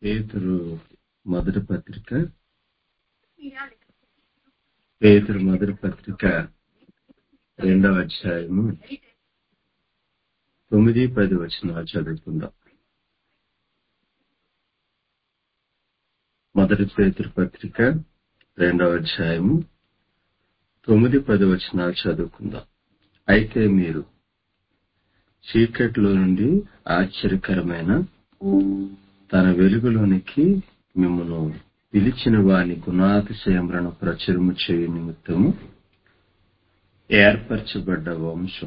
పేతురు మొదటి పత్రిక పేతురు మొదటి పత్రిక రెండవ అధ్యాయము తొమ్మిది పది వచ్చిన చదువుకుందాం మొదటి పేతురు పత్రిక రెండవ అధ్యాయము తొమ్మిది పది వచ్చిన చదువుకుందాం అయితే మీరు చీకట్లో నుండి ఆశ్చర్యకరమైన తన వెలుగులోనికి మిమ్మను పిలిచిన వాని గుణాతిశయములను ప్రచురము చేయు నిమిత్తము ఏర్పరచబడ్డ వంశం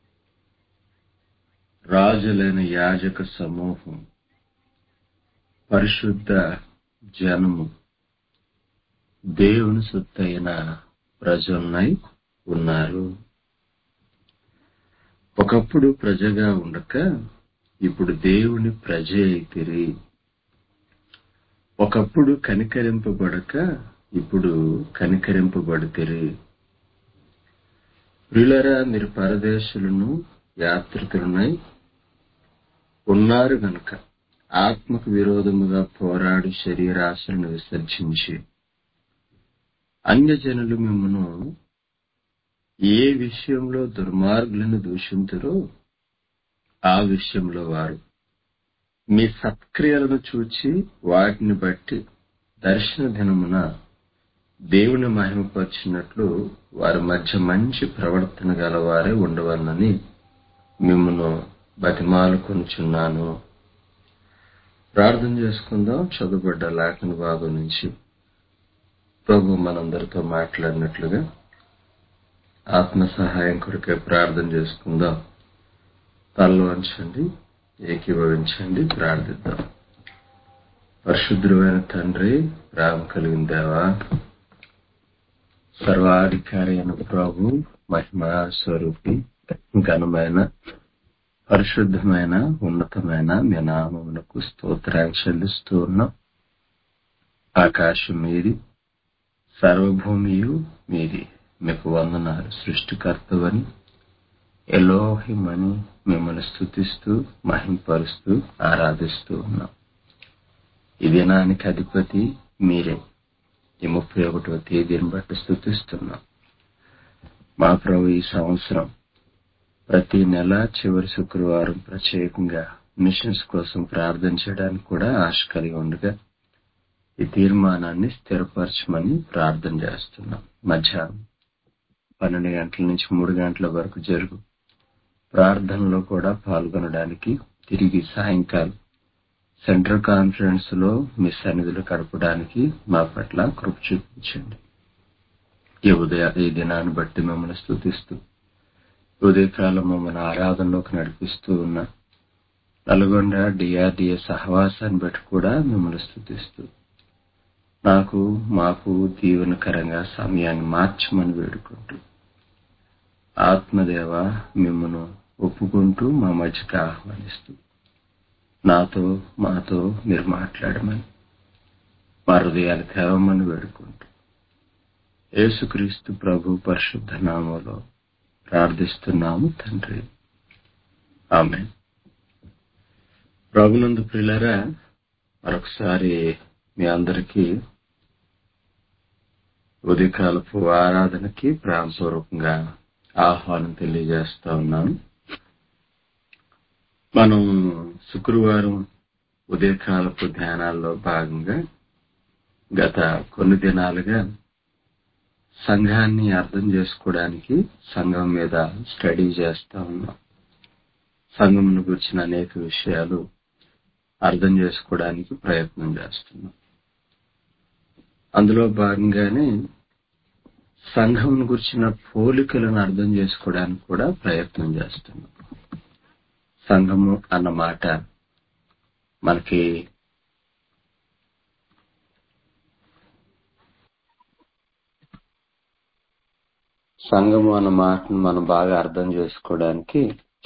రాజులైన యాజక సమూహం పరిశుద్ధ జనము దేవుని సొత్తైన ప్రజలనై ఉన్నారు ఒకప్పుడు ప్రజగా ఉండక ఇప్పుడు దేవుని ప్రజ అయితిరి ఒకప్పుడు కనికరింపబడక ఇప్పుడు కనికరింపబడితిరి ప్రియులరా మీరు పరదేశులను యాత్రికులనై ఉన్నారు గనుక ఆత్మకు విరోధముగా పోరాడు శరీరాశలను విసర్జించి అన్యజనులు మిమ్మను ఏ విషయంలో దుర్మార్గులను దూషింతురో ఆ విషయంలో వారు మీ సత్క్రియలను చూచి వాటిని బట్టి దర్శన దినమున దేవుని మహిమపరిచినట్లు వారి మధ్య మంచి ప్రవర్తన గలవారే ఉండవలనని మిమ్మను బతిమాలుకొనుచున్నాను ప్రార్థన చేసుకుందాం చదువుబడ్డ లేఖన భాగం నుంచి ప్రభు మనందరితో మాట్లాడినట్లుగా ఆత్మ సహాయం కొరకే ప్రార్థన చేసుకుందాం తలలో ఉంచండి ఏకీభవించండి ప్రార్థిద్దాం పరిశుద్ధమైన తండ్రి ప్రేమ కలిగిన దేవా సర్వాధికారి అయిన ప్రభు మహిమ స్వరూపి ఘనమైన పరిశుద్ధమైన ఉన్నతమైన మీ నామమునకు స్తోత్రాలు చెల్లిస్తూ ఉన్నాం ఆకాశం మీది సర్వభూమియు మీది మీకు వందనాలు సృష్టికర్తవని ఎలోహిమని మిమ్మల్ని స్థుతిస్తూ మహింపరుస్తూ ఆరాధిస్తూ ఉన్నాం ఈ దినానికి అధిపతి మీరే ఈ ముప్పై ఒకటో తేదీని బట్టి స్థుతిస్తున్నాం మా ప్రభు ఈ సంవత్సరం ప్రతి నెల చివరి శుక్రవారం ప్రత్యేకంగా మిషన్స్ కోసం ప్రార్థన చేయడానికి కూడా ఆశ కలిగి ఉండగా ఈ తీర్మానాన్ని స్థిరపరచమని ప్రార్థన చేస్తున్నాం మధ్యాహ్నం పన్నెండు గంటల నుంచి మూడు గంటల వరకు జరుగు ప్రార్థనలో కూడా పాల్గొనడానికి తిరిగి సాయంకాలం సెంట్రల్ కాన్ఫరెన్స్ లో మీ సన్నిధులు గడపడానికి మా పట్ల కృప చూపించండి ఈ ఉదయ ఈ దినాన్ని బట్టి మిమ్మల్ని స్థుతిస్తూ ఉదయకాలం మమ్మల్ని ఆరాధనలోకి నడిపిస్తూ ఉన్న నల్గొండ డిఆర్డిఏ సహవాసాన్ని బట్టి కూడా మిమ్మల్ని స్థుతిస్తూ నాకు మాకు దీవెనకరంగా సమయాన్ని మార్చమని వేడుకుంటూ ఆత్మదేవ మిమ్మను ఒప్పుకుంటూ మా మధ్యకి ఆహ్వానిస్తూ నాతో మాతో మీరు మాట్లాడమని మా హృదయాలు తెరవమని వేడుకుంటూ యేసుక్రీస్తు ప్రభు పరిశుద్ధ నామంలో ప్రార్థిస్తున్నాము తండ్రి ఆమె ప్రభునందు ప్రిలరా మరొకసారి మీ అందరికీ ఉదయకాలపు ఆరాధనకి ప్రేమపూర్వకంగా ఆహ్వానం తెలియజేస్తా ఉన్నాను మనం శుక్రవారం ఉదయకాలపు ధ్యానాల్లో భాగంగా గత కొన్ని దినాలుగా సంఘాన్ని అర్థం చేసుకోవడానికి సంఘం మీద స్టడీ చేస్తా ఉన్నాం సంఘంను గురించిన అనేక విషయాలు అర్థం చేసుకోవడానికి ప్రయత్నం చేస్తున్నాం అందులో భాగంగానే సంఘం గురించిన పోలికలను అర్థం చేసుకోవడానికి కూడా ప్రయత్నం చేస్తున్నాం సంఘము అన్న మాట మనకి సంఘము అన్న మాటను మనం బాగా అర్థం చేసుకోవడానికి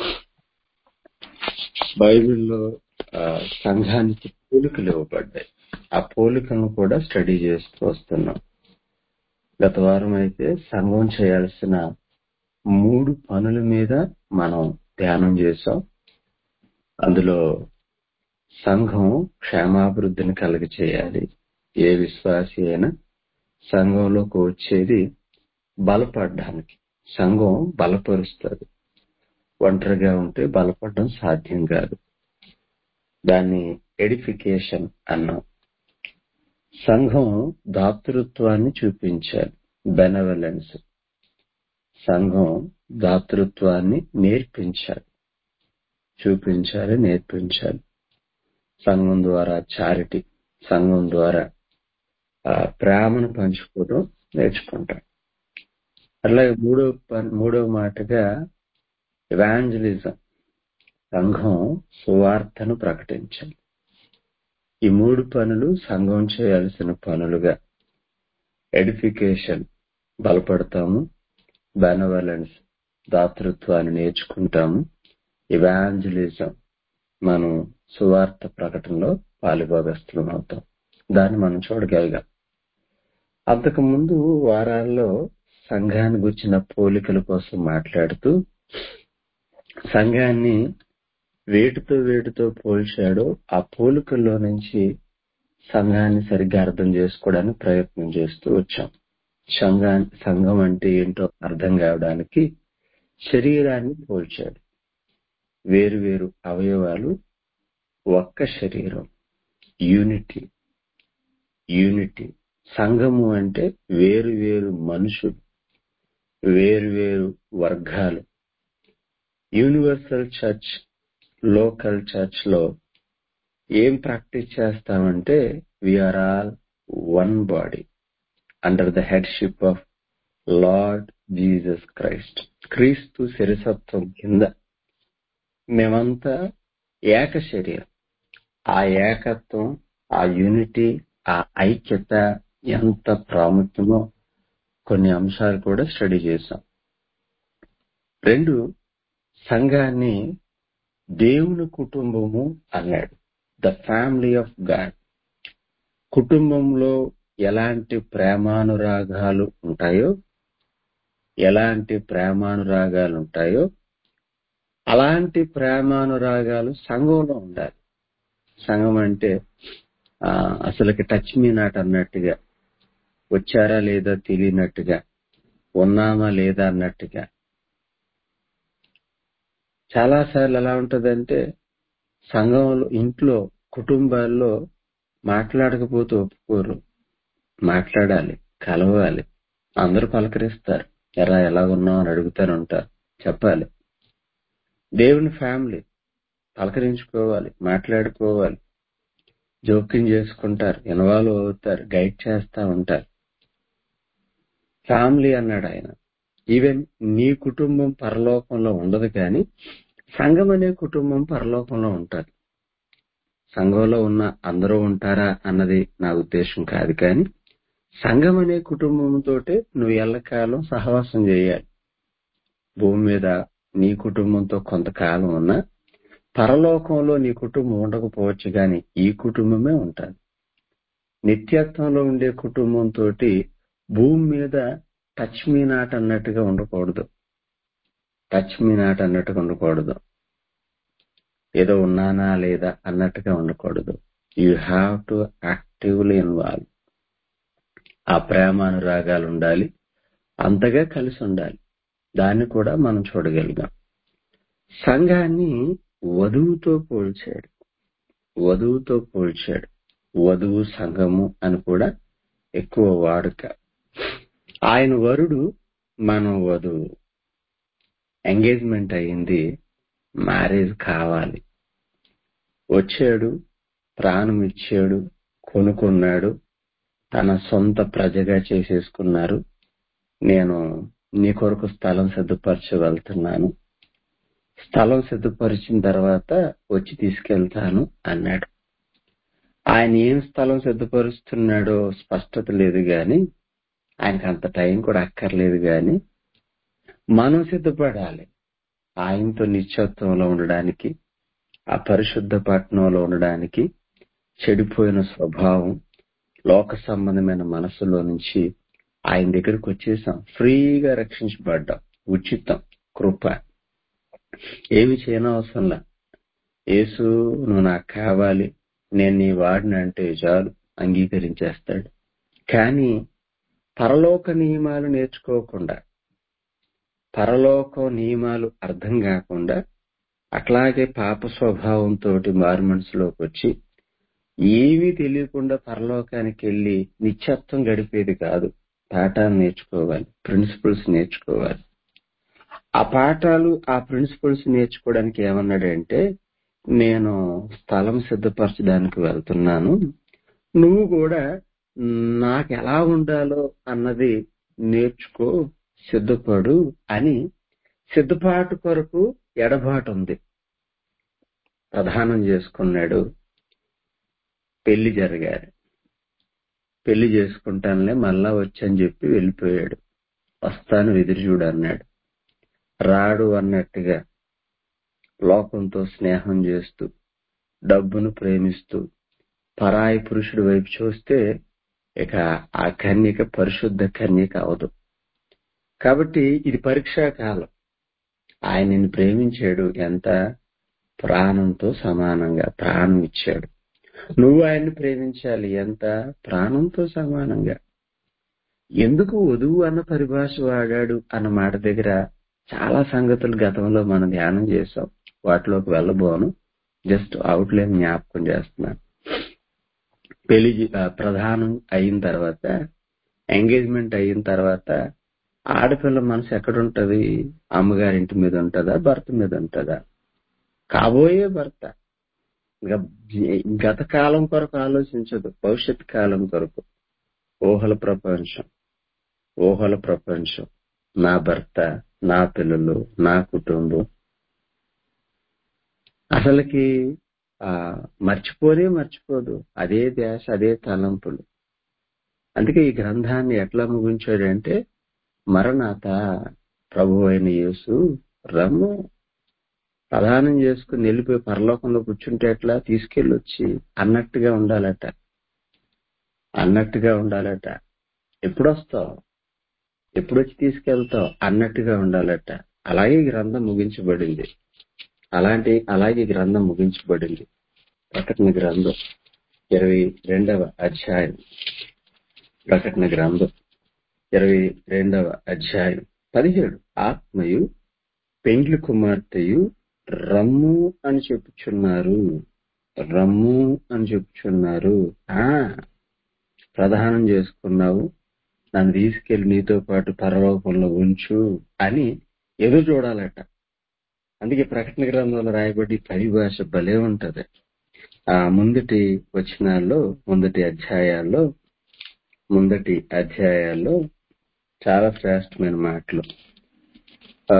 బైబిల్లో ఆ, సంఘానికి పోలికలు ఇవ్వబడ్డాయి ఆ పోలికలను కూడా స్టడీ చేస్తూ వస్తున్నాం గత వారం అయితే సంఘం చేయాల్సిన మూడు పనుల మీద మనం ధ్యానం చేసాం అందులో సంఘం క్షేమాభివృద్ధిని కలుగ చేయాలి ఏ విశ్వాసి అయినా సంఘంలోకి వచ్చేది బలపడడానికి సంఘం బలపరుస్తుంది ఒంటరిగా ఉంటే బలపడడం సాధ్యం కాదు దాన్ని ఎడిఫికేషన్ అన్నాం సంఘం దాతృత్వాన్ని చూపించాలి బెనవలెన్స్ సంఘం దాతృత్వాన్ని నేర్పించాలి చూపించాలి నేర్పించాలి సంఘం ద్వారా చారిటీ సంఘం ద్వారా ఆ ప్రేమను పంచుకోవడం నేర్చుకుంటాం అట్లాగే మూడో పని మూడో మాటగా ఎవాంజలిజం సంఘం సువార్తను ప్రకటించాలి ఈ మూడు పనులు సంఘం చేయాల్సిన పనులుగా ఎడిఫికేషన్ బలపడతాము బెనవలెన్స్ దాతృత్వాన్ని నేర్చుకుంటాము ఇవాంజలిజం మనం సువార్త ప్రకటనలో పాలుభాగస్థులం అవుతాం దాన్ని మనం చూడగలిగాం అంతకు ముందు వారాల్లో సంఘాన్ని గుర్చిన పోలికల కోసం మాట్లాడుతూ సంఘాన్ని వేటితో వేటితో పోల్చాడో ఆ పోలికల్లో నుంచి సంఘాన్ని సరిగ్గా అర్థం చేసుకోవడానికి ప్రయత్నం చేస్తూ వచ్చాం సంఘా సంఘం అంటే ఏంటో అర్థం కావడానికి శరీరాన్ని పోల్చాడు వేరు వేరు అవయవాలు ఒక్క శరీరం యూనిటీ యూనిటీ సంఘము అంటే వేరు వేరు మనుషులు వేరు వేరు వర్గాలు యూనివర్సల్ చర్చ్ లోకల్ చర్చ్ లో ఏం ప్రాక్టీస్ చేస్తామంటే we are all one body under the headship of Lord Jesus Christ క్రీస్తు శిరసత్వం కింద మేమంతా ఏక శరీరం ఆ ఏకత్వం ఆ యూనిటీ ఆ ఐక్యత ఎంత ప్రాముఖ్యమో కొన్ని అంశాలు కూడా స్టడీ చేశాం రెండు సంఘాన్ని దేవుని కుటుంబము అన్నాడు ద ఫ్యామిలీ ఆఫ్ గాడ్ కుటుంబంలో ఎలాంటి ప్రేమానురాగాలు ఉంటాయో ఎలాంటి ప్రేమానురాగాలు ఉంటాయో అలాంటి ప్రేమానురాగాలు సంఘంలో ఉండాలి సంఘం అంటే ఆ, అసలుకి టచ్ మీ నాట్ అన్నట్టుగా వచ్చారా లేదా తెలియనట్టుగా ఉన్నామా లేదా అన్నట్టుగా చాలా సార్లు ఎలా ఉంటదంటే సంఘంలో ఇంట్లో కుటుంబాల్లో మాట్లాడకపోతే ఒప్పుకోరు మాట్లాడాలి కలవాలి అందరూ పలకరిస్తారు ఎరా ఎలా ఉన్నావు అని అడుగుతారు ఉంటారు చెప్పాలి దేవుని ఫ్యామిలీ పలకరించుకోవాలి మాట్లాడుకోవాలి జోక్యం చేసుకుంటారు ఇన్వాల్వ్ అవుతారు గైడ్ చేస్తా ఉంటారు ఫ్యామిలీ అన్నాడు ఆయన ఈవెన్ నీ కుటుంబం పరలోకంలో ఉండదు కానీ సంఘం అనే కుటుంబం పరలోకంలో ఉంటారు సంఘంలో ఉన్న అందరూ ఉంటారా అన్నది నా ఉద్దేశం కాదు కానీ సంఘం అనే కుటుంబంతో నువ్వు ఎల్లకాలం సహవాసం చేయాలి భూమి మీద నీ కుటుంబంతో కొంతకాలం ఉన్నా పరలోకంలో నీ కుటుంబం ఉండకపోవచ్చు కానీ ఈ కుటుంబమే ఉంటుంది నిత్యత్వంలో ఉండే కుటుంబంతో భూమి మీద టచ్ మీ నాట్ అన్నట్టుగా ఉండకూడదు టచ్ మీ నాట్ అన్నట్టుగా ఉండకూడదు ఏదో ఉన్నానా లేదా అన్నట్టుగా ఉండకూడదు you have to actively involve ఆ ప్రేమానురాగాలు ఉండాలి అంతగా కలిసి ఉండాలి దాన్ని కూడా మనం చూడగలిగాం సంఘాన్ని వధువుతో పోల్చాడు వధువుతో పోల్చాడు వధువు సంఘము అని కూడా ఎక్కువ వాడుక ఆయన వరుడు మనం వధువు ఎంగేజ్మెంట్ అయింది మ్యారేజ్ కావాలి వచ్చాడు ప్రాణం ఇచ్చాడు కొనుక్కున్నాడు తన సొంత ప్రజగా చేసేసుకున్నారు నేను నీ కొరకు స్థలం సిద్ధపరచ వెళ్తున్నాను స్థలం సిద్ధపరిచిన తర్వాత వచ్చి తీసుకెళ్తాను అన్నాడు ఆయన ఏం స్థలం సిద్ధపరుస్తున్నాడో స్పష్టత లేదు గాని ఆయనకు అంత టైం కూడా అక్కర్లేదు గాని మనం సిద్ధపడాలి ఆయనతో నిత్యత్వంలో ఉండడానికి ఆ పరిశుద్ధ పట్టణంలో ఉండడానికి చెడిపోయిన స్వభావం లోక సంబంధమైన మనసులో నుంచి ఆయన దగ్గరకు వచ్చేసాం ఫ్రీగా రక్షించబడ్డాం ఉచితం కృప ఏమి చేయనవసరంలా యేసు నువ్వు నాకు కావాలి నేను నీ వాడిని అంటే చాలు అంగీకరించేస్తాడు కానీ పరలోక నియమాలు నేర్చుకోకుండా పరలోక నియమాలు అర్థం కాకుండా అట్లాగే పాప స్వభావంతో మారు మనసులోకి వచ్చి ఏమీ తెలియకుండా పరలోకానికి వెళ్ళి నిత్యత్వం గడిపేది కాదు పాఠాలు నేర్చుకోవాలి ప్రిన్సిపల్స్ నేర్చుకోవాలి ఆ పాఠాలు ఆ ప్రిన్సిపల్స్ నేర్చుకోవడానికి ఏమన్నాడంటే నేను స్థలం సిద్ధపరచడానికి వెళ్తున్నాను నువ్వు కూడా నాకు ఎలా ఉండాలో అన్నది నేర్చుకో సిద్ధపడు అని సిద్ధపాటు కొరకు ఎడబాటు ఉంది ప్రధానం చేసుకున్నాడు పెళ్లి జరగాలి పెళ్లి చేసుకుంటానులే మళ్ళా వచ్చని చెప్పి వెళ్ళిపోయాడు వస్తాను ఎదురు చూడు అన్నాడు రాడు అన్నట్టుగా లోకంతో స్నేహం చేస్తూ డబ్బును ప్రేమిస్తూ పరాయి పురుషుడి వైపు చూస్తే ఇక ఆ కన్యక పరిశుద్ధ కన్యక అవదు కాబట్టి ఇది పరీక్షా కాలం ఆయన నిన్ను ప్రేమించాడు ఎంత ప్రాణంతో సమానంగా ప్రాణం ఇచ్చాడు నువ్వు ఆయన్ని ప్రేమించాలి ఎంత ప్రాణంతో సమానంగా ఎందుకు వధువు అన్న పరిభాష వాడాడు అన్న మాట దగ్గర చాలా సంగతులు గతంలో మనం ధ్యానం చేసాం వాటిలోకి వెళ్ళబోను జస్ట్ అవుట్లైన్ జ్ఞాపకం చేస్తున్నాను పెళ్లి ప్రధానం అయిన తర్వాత ఎంగేజ్మెంట్ అయిన తర్వాత ఆడపిల్ల మనసు ఎక్కడుంటది అమ్మగారింటి మీద ఉంటుందా భర్త మీద ఉంటుందా కాబోయే భర్త గత కాలం కొరకు ఆలోచించదు భవిష్యత్ కాలం కొరకు ఊహల ప్రపంచం ఊహల ప్రపంచం నా భర్త నా పిల్లలు నా కుటుంబం అసలుకి ఆ మర్చిపోనే మర్చిపోదు అదే ధ్యాస అదే తలంపులు అందుకే ఈ గ్రంథాన్ని ఎట్లా ముగించాడంటే మరణాత ప్రభు అయిన యేసు రమ్ము ప్రధానం చేసుకుని వెళ్ళిపోయి పరలోకంలో కూర్చుంటే ఎట్లా తీసుకెళ్ళొచ్చి అన్నట్టుగా ఉండాలట అన్నట్టుగా ఉండాలట ఎప్పుడొస్తావు ఎప్పుడొచ్చి తీసుకెళ్తావు అన్నట్టుగా ఉండాలట అలాగే గ్రంథం ముగించబడింది అలాంటి అలాగే గ్రంథం ముగించబడింది ప్రకటన గ్రంథం ఇరవై రెండవ అధ్యాయం ప్రకటన గ్రంథం ఇరవై రెండవ అధ్యాయం పదిహేడు ఆత్మయు పెండ్లి కుమార్తెయు రమ్ము అని చెప్పుచున్నారు రమ్ము అని చెప్పుచున్నారు ఆ ప్రధానం చేసుకున్నావు నన్ను తీసుకెళ్లి నీతో పాటు పరలోకంలో ఉంచు అని ఎదురు చూడాలట అందుకే ప్రకటన గ్రంథంలో రాయబడి పరిభాష భలే ఉంటది ఆ ముందటి వచనాల్లో ముందటి అధ్యాయాల్లో ముందటి అధ్యాయాల్లో చాలా శ్రేష్టమైన మాటలు ఆ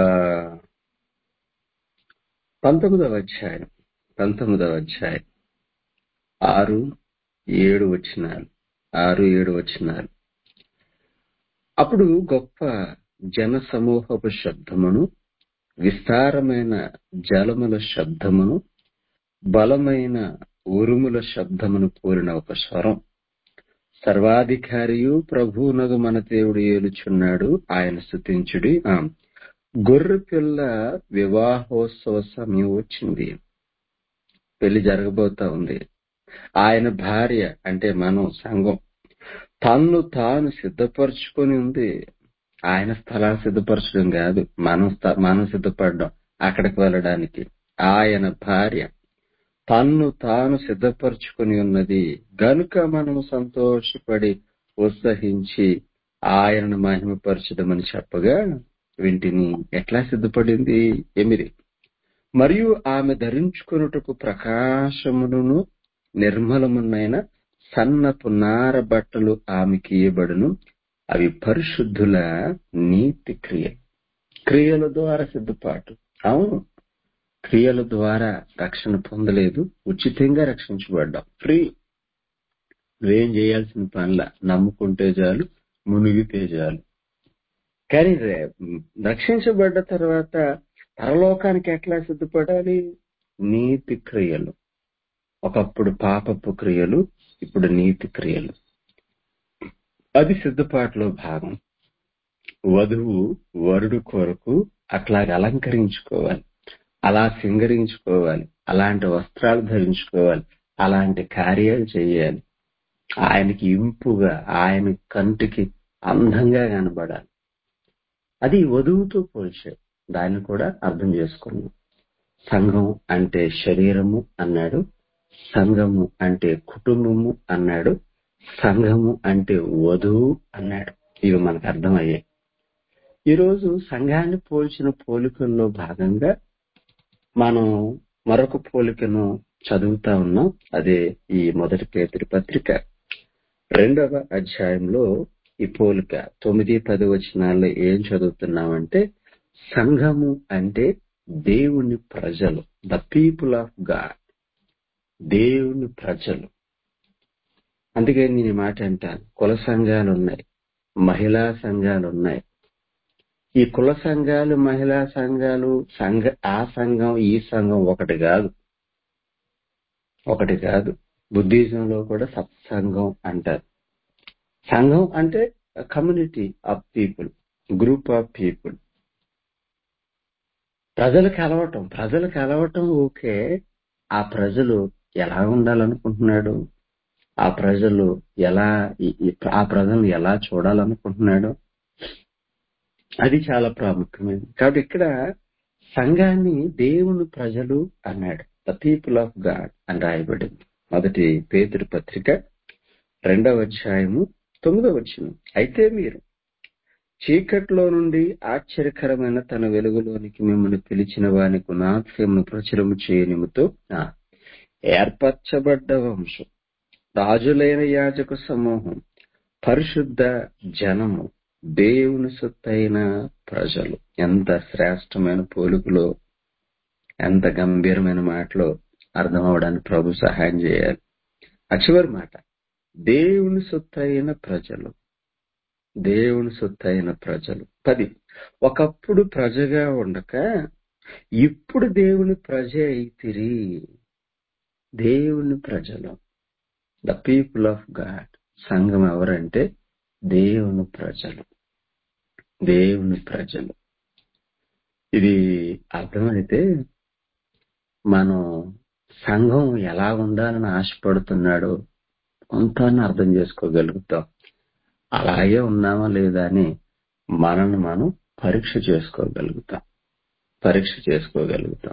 పంతొమ్మిదవ అధ్యాయం పంతొమ్మిదవ అధ్యాయం ఆరు ఏడు వచనాలు ఆరు ఏడు వచనాలు అప్పుడు గొప్ప జన సమూహపు శబ్దమును విస్తారమైన జలముల శబ్దమును బలమైన ఉరుముల శబ్దమును కూరిన ఒక స్వరం సర్వాధికారియు ప్రభువునగు మన దేవుడు ఏలుచున్నాడు ఆయన స్థుతించుడి ఆ గొర్రె పిల్ల వివాహోత్సవ సమయం వచ్చింది పెళ్లి జరగబోతా ఉంది ఆయన భార్య అంటే మనం సంఘం తన్ను తాను సిద్ధపరచుకొని ఉంది ఆయన స్థలాలు సిద్ధపరచడం కాదు మనం మనం సిద్ధపడడం అక్కడికి వెళ్ళడానికి ఆయన భార్య తన్ను తాను సిద్ధపరచుకుని ఉన్నది గనుక మనము సంతోషపడి ఉత్సహించి ఆయనను మహిమపరచడమని చెప్పగా వింటిని ఎట్లా సిద్ధపడింది ఎమిరి మరియు ఆమె ధరించుకున్నటకు ప్రకాశమును నిర్మలమునైన సన్నపు నార బట్టలు ఆమెకి ఇయ్యబడును అవి పరిశుద్ధుల నీతి క్రియ క్రియల ద్వారా సిద్ధపాటు అవును క్రియల ద్వారా రక్షణ పొందలేదు ఉచితంగా రక్షించబడ్డాం ఫ్రీ నువ్వేం చేయాల్సిన పనిలా నమ్ముకుంటే చాలు మునిగితే చాలు కానీ రక్షించబడ్డ తర్వాత పరలోకానికి ఎట్లా సిద్ధపడాలి నీతి క్రియలు ఒకప్పుడు పాపపు క్రియలు ఇప్పుడు నీతి క్రియలు అది సిద్ధపాటులో భాగం వధువు వరుడు కొరకు అట్లాగే అలంకరించుకోవాలి అలా సింగరించుకోవాలి అలాంటి వస్త్రాలు ధరించుకోవాలి అలాంటి కార్యాలు చేయాలి ఆయనకి ఇంపుగా ఆయన కంటికి అందంగా కనబడాలి అది వధువుతో పోల్చాడు దాన్ని కూడా అర్థం చేసుకున్నాం సంఘం అంటే శరీరము అన్నాడు సంఘము అంటే కుటుంబము అన్నాడు సంఘము అంటే వధువు అన్నాడు ఇవి మనకు అర్థమయ్యాయి ఈరోజు సంఘాన్ని పోల్చిన పోలికల్లో భాగంగా మనం మరొక పోలికను చదువుతా ఉన్నాం అదే ఈ మొదటి పేదరి పత్రిక రెండవ అధ్యాయంలో ఈ పోలిక తొమ్మిది పది వచనాల్లో ఏం చదువుతున్నామంటే సంఘము అంటే దేవుని ప్రజలు ద పీపుల్ ఆఫ్ గాడ్ దేవుని ప్రజలు అందుకే నేను ఈ మాట అంటాను కుల సంఘాలు ఉన్నాయి మహిళా సంఘాలు ఉన్నాయి ఈ కుల సంఘాలు మహిళా సంఘాలు సంఘ ఆ సంఘం ఈ సంఘం ఒకటి కాదు ఒకటి కాదు బుద్ధిజంలో కూడా సత్సంగం అంటారు సంఘం అంటే community of people group of people ప్రజలు కలవటం ప్రజలు కలవటం ఓకే ఆ ప్రజలు ఎలా ఉండాలనుకుంటున్నాడు ఆ ప్రజలు ఎలా ఈ- ఈ- ఆ ప్రజలను ఎలా చూడాలనుకుంటున్నాడు అది చాలా ప్రాముఖ్యమైనది కాబట్టి ఇక్కడ సంఘాన్ని దేవుని ప్రజలు అన్నాడు ద పీపుల్ ఆఫ్ గాడ్ అని రాయబడింది మొదటి పేతురు పత్రిక రెండవ అధ్యాయము తొమ్మిదవ వచ్చిన అయితే మీరు చీకట్లో నుండి ఆశ్చర్యకరమైన తన వెలుగులోనికి మిమ్మల్ని పిలిచిన వాని గుణాత్యమును ప్రచురము చేయనిముతో ఆ, ఏర్పరచబడ్డ వంశం రాజులైన యాజక సమూహం పరిశుద్ధ జనము దేవుని సొత్తైన ప్రజలు ఎంత శ్రేష్టమైన పోలుకులో ఎంత గంభీరమైన మాటలో అర్థం అవడానికి ప్రభు సహాయం చేయాలి ఆ చివరి మాట దేవుని సొత్తైన ప్రజలు దేవుని సొత్తైన ప్రజలు పది ఒకప్పుడు ప్రజగా ఉండక ఇప్పుడు దేవుని ప్రజ అయితిరి దేవుని ప్రజలు ద పీపుల్ ఆఫ్ గాడ్ సంఘం ఎవరంటే దేవుని ప్రజలు దేవుని ప్రజలు ఇది అర్థమైతే మనం సంఘం ఎలా ఉండాలని ఆశపడుతున్నాడో కొంత అర్థం చేసుకోగలుగుతాం అలాగే ఉన్నామా లేదా అని మనల్ని మనం పరీక్ష చేసుకోగలుగుతాం పరీక్ష చేసుకోగలుగుతాం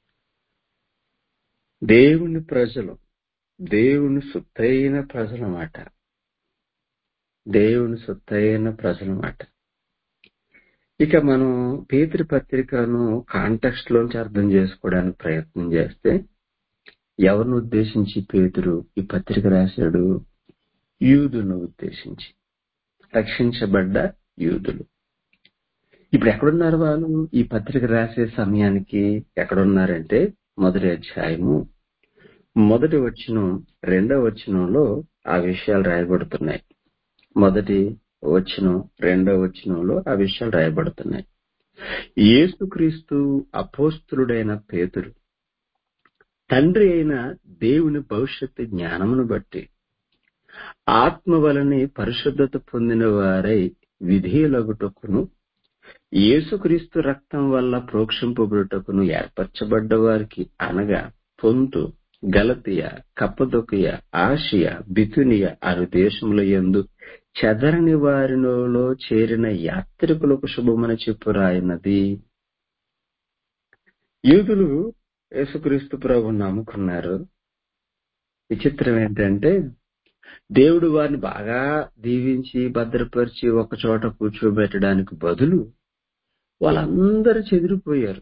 దేవుని ప్రజలు దేవుని సొత్తైన ప్రజలమాట దేవుని సొత్తైన ప్రజలమాట ఇక మనం పేతృ పత్రికను కాంటెక్స్ట్ లోంచి అర్థం చేసుకోవడానికి ప్రయత్నం చేస్తే ఎవరిని ఉద్దేశించి పేతురు ఈ పత్రిక రాశాడు యూదులను ఉద్దేశించి రక్షించబడ్డ యూదులు ఇప్పుడు ఎక్కడున్నారు వాళ్ళు ఈ పత్రిక రాసే సమయానికి ఎక్కడున్నారంటే మొదటి అధ్యాయము మొదటి వచనం రెండవ వచనంలో ఆ విషయాలు రాయబడుతున్నాయి మొదటి వచనం రెండవ వచనంలో ఆ విషయాలు రాయబడుతున్నాయి యేసుక్రీస్తు అపోస్తులుడైన పేతురు తండ్రి అయిన దేవుని భవిష్యత్తు జ్ఞానమును బట్టి ఆత్మ వలని పరిశుద్ధత పొందిన వారై విధేయులగుటకును యేసుక్రీస్తు రక్తం వల్ల ప్రోక్షింపబడుటకును ఏర్పరచబడ్డ వారికి అనగా పొంతు గలతియ కప్పదొకియ ఆసియా బితునియ అను దేశముల యందు చెదరని వారిలో చేరిన యాత్రికులకు శుభమని చెప్పు రాయినది యూదులు యేసుక్రీస్తు ప్రభు నమ్ముకున్నారు విచిత్రం ఏంటంటే దేవుడు వారిని బాగా దీవించి భద్రపరిచి ఒక చోట కూర్చోబెట్టడానికి బదులు వాళ్ళందరూ చెదిరిపోయారు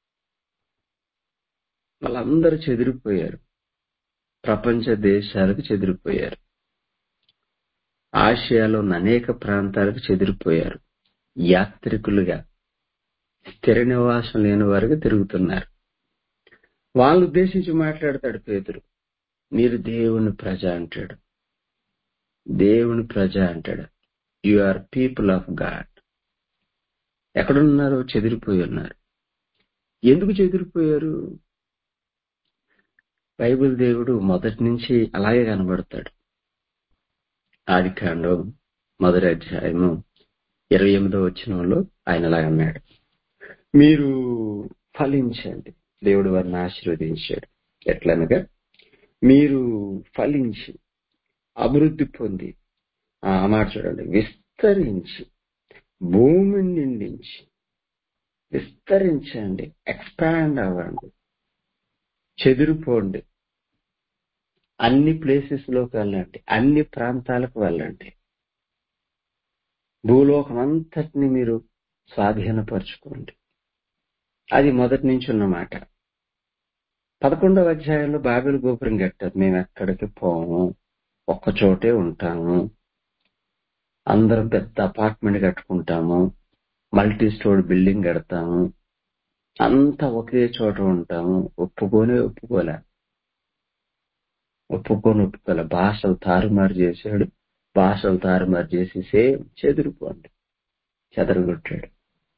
వాళ్ళందరూ చెదిరిపోయారు ప్రపంచ దేశాలకు చెదిరిపోయారు ఆసియాలో ఉన్న అనేక ప్రాంతాలకు చెదిరిపోయారు యాత్రికులుగా స్థిర నివాసం లేని వారికి తిరుగుతున్నారు వాళ్ళని ఉద్దేశించి మాట్లాడతాడు పేతురు మీరు దేవుని ప్రజ అంటాడు దేవుని ప్రజ అంటాడు you are people of God ఎక్కడున్నారు చెదిరిపోయి ఉన్నారు ఎందుకు చెదిరిపోయారు బైబిల్ దేవుడు మొదటి నుంచి అలాగే కనబడతాడు ఆది కాండం మొదటి అధ్యాయము ఇరవై ఎనిమిదో వచ్చినంలో ఆయన అలా అన్నాడు మీరు ఫలించండి దేవుడు వారిని ఆశీర్వదించాడు ఎట్లనగా మీరు ఫలించి అభివృద్ధి పొంది ఆ మాట చూడండి విస్తరించి భూమిని నిండించి విస్తరించండి ఎక్స్పాండ్ అవ్వండి చెదిరిపోండి అన్ని ప్లేసెస్ లోకి వెళ్ళండి అన్ని ప్రాంతాలకు వెళ్ళండి భూలోకం అంతటిని మీరు స్వాధీనపరచుకోండి అది మొదటి నుంచి ఉన్నమాట పదకొండవ అధ్యాయంలో బాబిల్ గోపురం కట్టారు మేము ఎక్కడికి పోము ఒక్క చోటే ఉంటాము అందరం పెద్ద అపార్ట్మెంట్ కట్టుకుంటాము మల్టీ స్టోర్ బిల్డింగ్ కడతాము అంతా ఒకే చోట ఉంటాము ఒప్పుకొని ఒప్పుకోలే ఒప్పుకొని ఒప్పుకోలే భాషలు తారుమారు చేశాడు భాషలు తారుమారు చేసి సేమ్ చెదిరిపోండి చెదరగొట్టాడు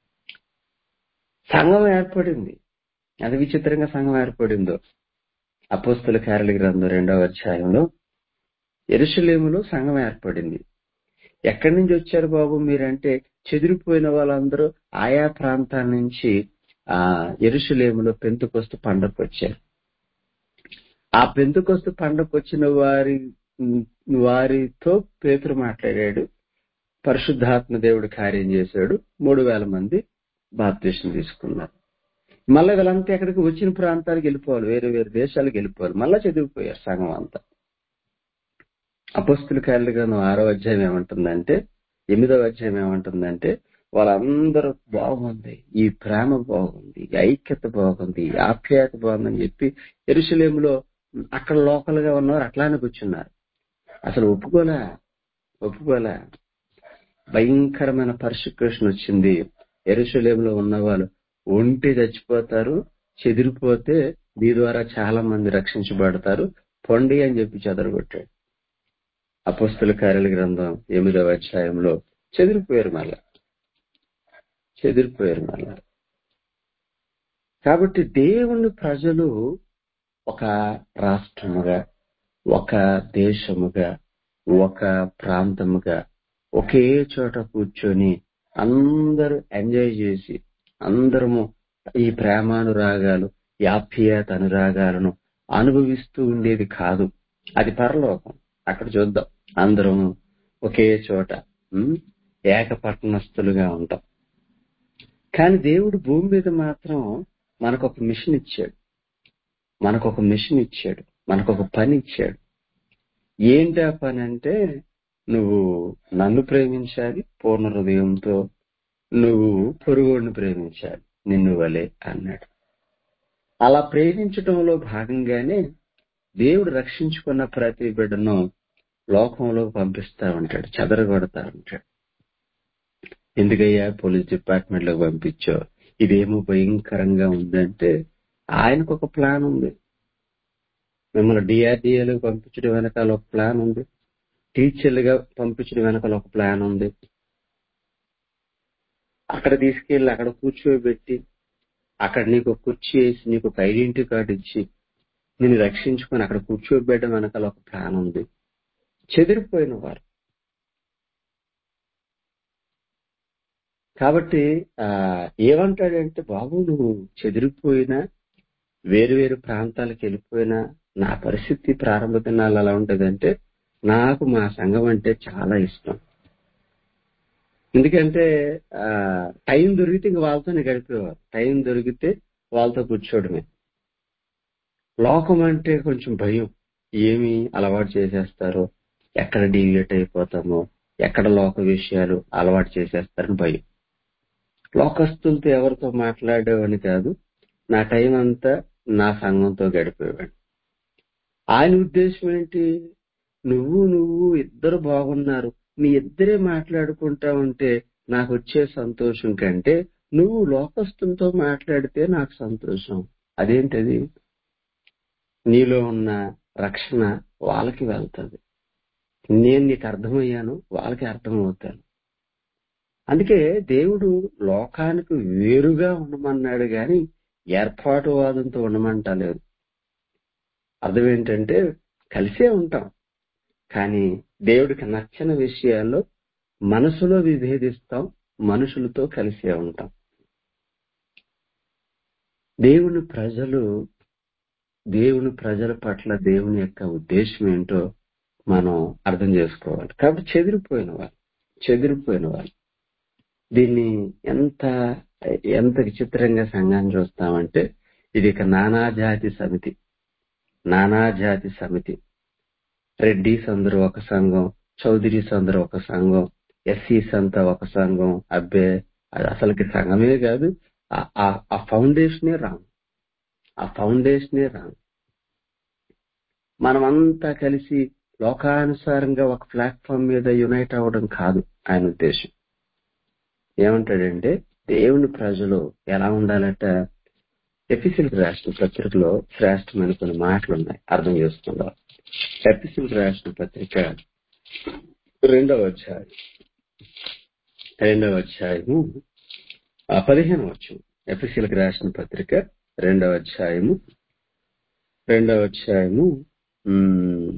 సంఘం ఏర్పడింది అది విచిత్రంగా సంఘం ఏర్పడిందో అపోస్తుల కార్యాల గ్రంథం రెండవ అధ్యాయంలో ఎరుసలేములో సంఘం ఏర్పడింది ఎక్కడి నుంచి వచ్చారు బాబు మీరంటే చెదిరిపోయిన వాళ్ళందరూ ఆయా ప్రాంతాల నుంచి ఆ ఎరుసలేములో పెంతుకొస్తు పండగకు వచ్చారు ఆ పెంతుకొస్తు పండగకు వచ్చిన వారి వారితో పేతురు మాట్లాడాడు పరిశుద్ధాత్మ దేవుడు కార్యం చేశాడు మూడు వేల మంది బాప్తీసం తీసుకున్నారు మళ్ళీ వీళ్ళంతా ఎక్కడికి వచ్చిన ప్రాంతాలకు వెళ్ళిపోవాలి వేరే వేరే దేశాలకు వెళ్ళిపోవాలి మళ్ళా చదివిపోయారు సంఘం అంతా అపస్తుల కార్యాల గ్రంథం ఆరో అధ్యాయం ఏమంటుందంటే ఎనిమిదవ అధ్యాయం ఏమంటుందంటే వాళ్ళందరూ బాగుంది ఈ ప్రేమ బాగుంది ఈ ఐక్యత బాగుంది ఈ ఆప్యాయత బాగుందని చెప్పి ఎరుసలేములో అక్కడ లోకల్ గా ఉన్నవారు అట్లానే కూర్చున్నారు అసలు ఒప్పుకోలే ఒప్పుకోలే భయంకరమైన పర్సిక్యూషన్ వచ్చింది ఎరుసలేంలో ఉన్నవాళ్ళు ఒంటి చచ్చిపోతారు చెదిరిపోతే మీ ద్వారా చాలా మంది రక్షించబడతారు పొండి అని చెప్పి చెదరగొట్టాడు అపస్తుల కార్యాల గ్రంథం ఎనిమిదవ అధ్యాయంలో చెదిరిపోయారు మళ్ళా చెదిరిపోయారు మళ్ళా కాబట్టి దేవుని ప్రజలు ఒక రాష్ట్రముగా ఒక దేశముగా ఒక ప్రాంతముగా ఒకే చోట కూర్చొని అందరూ ఎంజాయ్ చేసి అందరము ఈ ప్రేమానురాగాలు ఈ ఆప్యాయత అనురాగాలను అనుభవిస్తూ ఉండేది కాదు అది పరలోకం అక్కడ చూద్దాం అందరం ఒకే చోట ఉమ్, ఏకపట్టణస్థులుగా ఉంటాం కానీ దేవుడు భూమి మీద మాత్రం మనకు ఒక మిషన్ ఇచ్చాడు మనకు ఒక మిషన్ ఇచ్చాడు మనకు ఒక పని ఇచ్చాడు ఏంటి ఆ పని అంటే నువ్వు నన్ను ప్రేమించాలి పూర్ణ హృదయంతో నువ్వు పొరుగుడిని ప్రేమించాలి నిన్ను వలే అన్నాడు అలా ప్రేమించటంలో భాగంగానే దేవుడు రక్షించుకున్న ప్రతి బిడ్డను లోకంలోకి పంపిస్తా ఉంటాడు చెదరగొడతా ఉంటాడు ఎందుకయ్యా పోలీస్ డిపార్ట్మెంట్ లోకి పంపించో ఇదేమో భయంకరంగా ఉందంటే ఆయనకు ఒక ప్లాన్ ఉంది మిమ్మల్ని డిఆర్డిఏలకు పంపించడం వెనకాల ఒక ప్లాన్ ఉంది టీచర్లుగా పంపించడం వెనకాల ఒక ప్లాన్ ఉంది అక్కడ తీసుకెళ్లి అక్కడ కూర్చోబెట్టి అక్కడ నీకు ఒక కుర్చీ వేసి నీకు ఒక ఐడెంటిటీ కార్డు ఇచ్చి నిన్ను రక్షించుకొని అక్కడ కూర్చోబెట్టడం వెనకాల ఒక ప్లాన్ ఉంది చెదిరిపోయిన వారు కాబట్టి ఆ ఏమంటాడంటే బాబు నువ్వు చెదిరిపోయినా వేరు వేరు ప్రాంతాలకు వెళ్ళిపోయినా నా పరిస్థితి ప్రారంభ దినాలు ఎలా ఉంటదంటే నాకు మా సంఘం అంటే చాలా ఇష్టం ఎందుకంటే ఆ టైం దొరికితే ఇంక వాళ్ళతోనే గడిపేవారు టైం దొరికితే వాళ్ళతో కూర్చోవడమే లోకం అంటే కొంచెం భయం ఏమి అలవాటు చేసేస్తారో ఎక్కడ డీవియేట్ అయిపోతామో ఎక్కడ లోక విషయాలు అలవాటు చేసేస్తారని భయం లోకస్తులతో ఎవరితో మాట్లాడేవాడిని కాదు నా టైం అంతా నా సంఘంతో గడిపేవాడిని ఆయన ఉద్దేశం ఏంటి నువ్వు నువ్వు ఇద్దరు బాగున్నారు మీ ఇద్దరే మాట్లాడుకుంటా ఉంటే నాకు వచ్చే సంతోషం కంటే నువ్వు లోకస్తులతో మాట్లాడితే నాకు సంతోషం అదేంటది నీలో ఉన్న రక్షణ వాళ్ళకి వెళ్తుంది నేను నీకు అర్థమయ్యాను వాళ్ళకి అర్థమవుతాను అందుకే దేవుడు లోకానికి వేరుగా ఉండమన్నాడు గాని ఏర్పాటువాదంతో ఉండమంటలేదు అర్థం ఏంటంటే కలిసే ఉంటాం కానీ దేవుడికి నచ్చని విషయాల్లో మనసులో విభేదిస్తాం మనుషులతో కలిసే ఉంటాం దేవుని ప్రజలు దేవుని ప్రజల పట్ల దేవుని యొక్క ఉద్దేశం ఏంటో మనం అర్థం చేసుకోవాలి కాబట్టి చెదిరిపోయిన వాళ్ళు చెదిరిపోయిన వాళ్ళు దీన్ని ఎంత ఎంత విచిత్రంగా సంఘాన్ని చూస్తామంటే ఇది ఇక నానాజాతి సమితి నానాజాతి సమితి రెడ్డిస్ అందరూ ఒక సంఘం చౌదరీస్ అందరూ ఒక సంఘం ఎస్సీస్ అంతా ఒక సంఘం అబ్బే అది అసలుకి సంఘమే కాదు ఆ- ఆ- ఆ ఫౌండేషనే రాంగ్ ఆ ఫౌండేషనే రాంగ్ మనమంతా కలిసి లోకానుసారంగా ఒక ప్లాట్ఫామ్ మీద యునైట్ అవ్వడం కాదు ఆయన ఉద్దేశం ఏమంటాడంటే దేవుని ప్రజలు ఎలా ఉండాలట ఎపిసిల్ రాష్ట్ర పత్రికలో శ్రేష్టమైన కొన్ని మాటలు ఉన్నాయి అర్థం చేసుకుందాం ఎపిసిల్ రాష్ట్ర పత్రిక రెండవ అధ్యాయం రెండవ అధ్యాయము ఆ పదిహేను వచ్చు ఎఫ్ఎస్సీలకు రాసిన పత్రిక రెండవ అధ్యాయము రెండవ అధ్యాయము ఉమ్,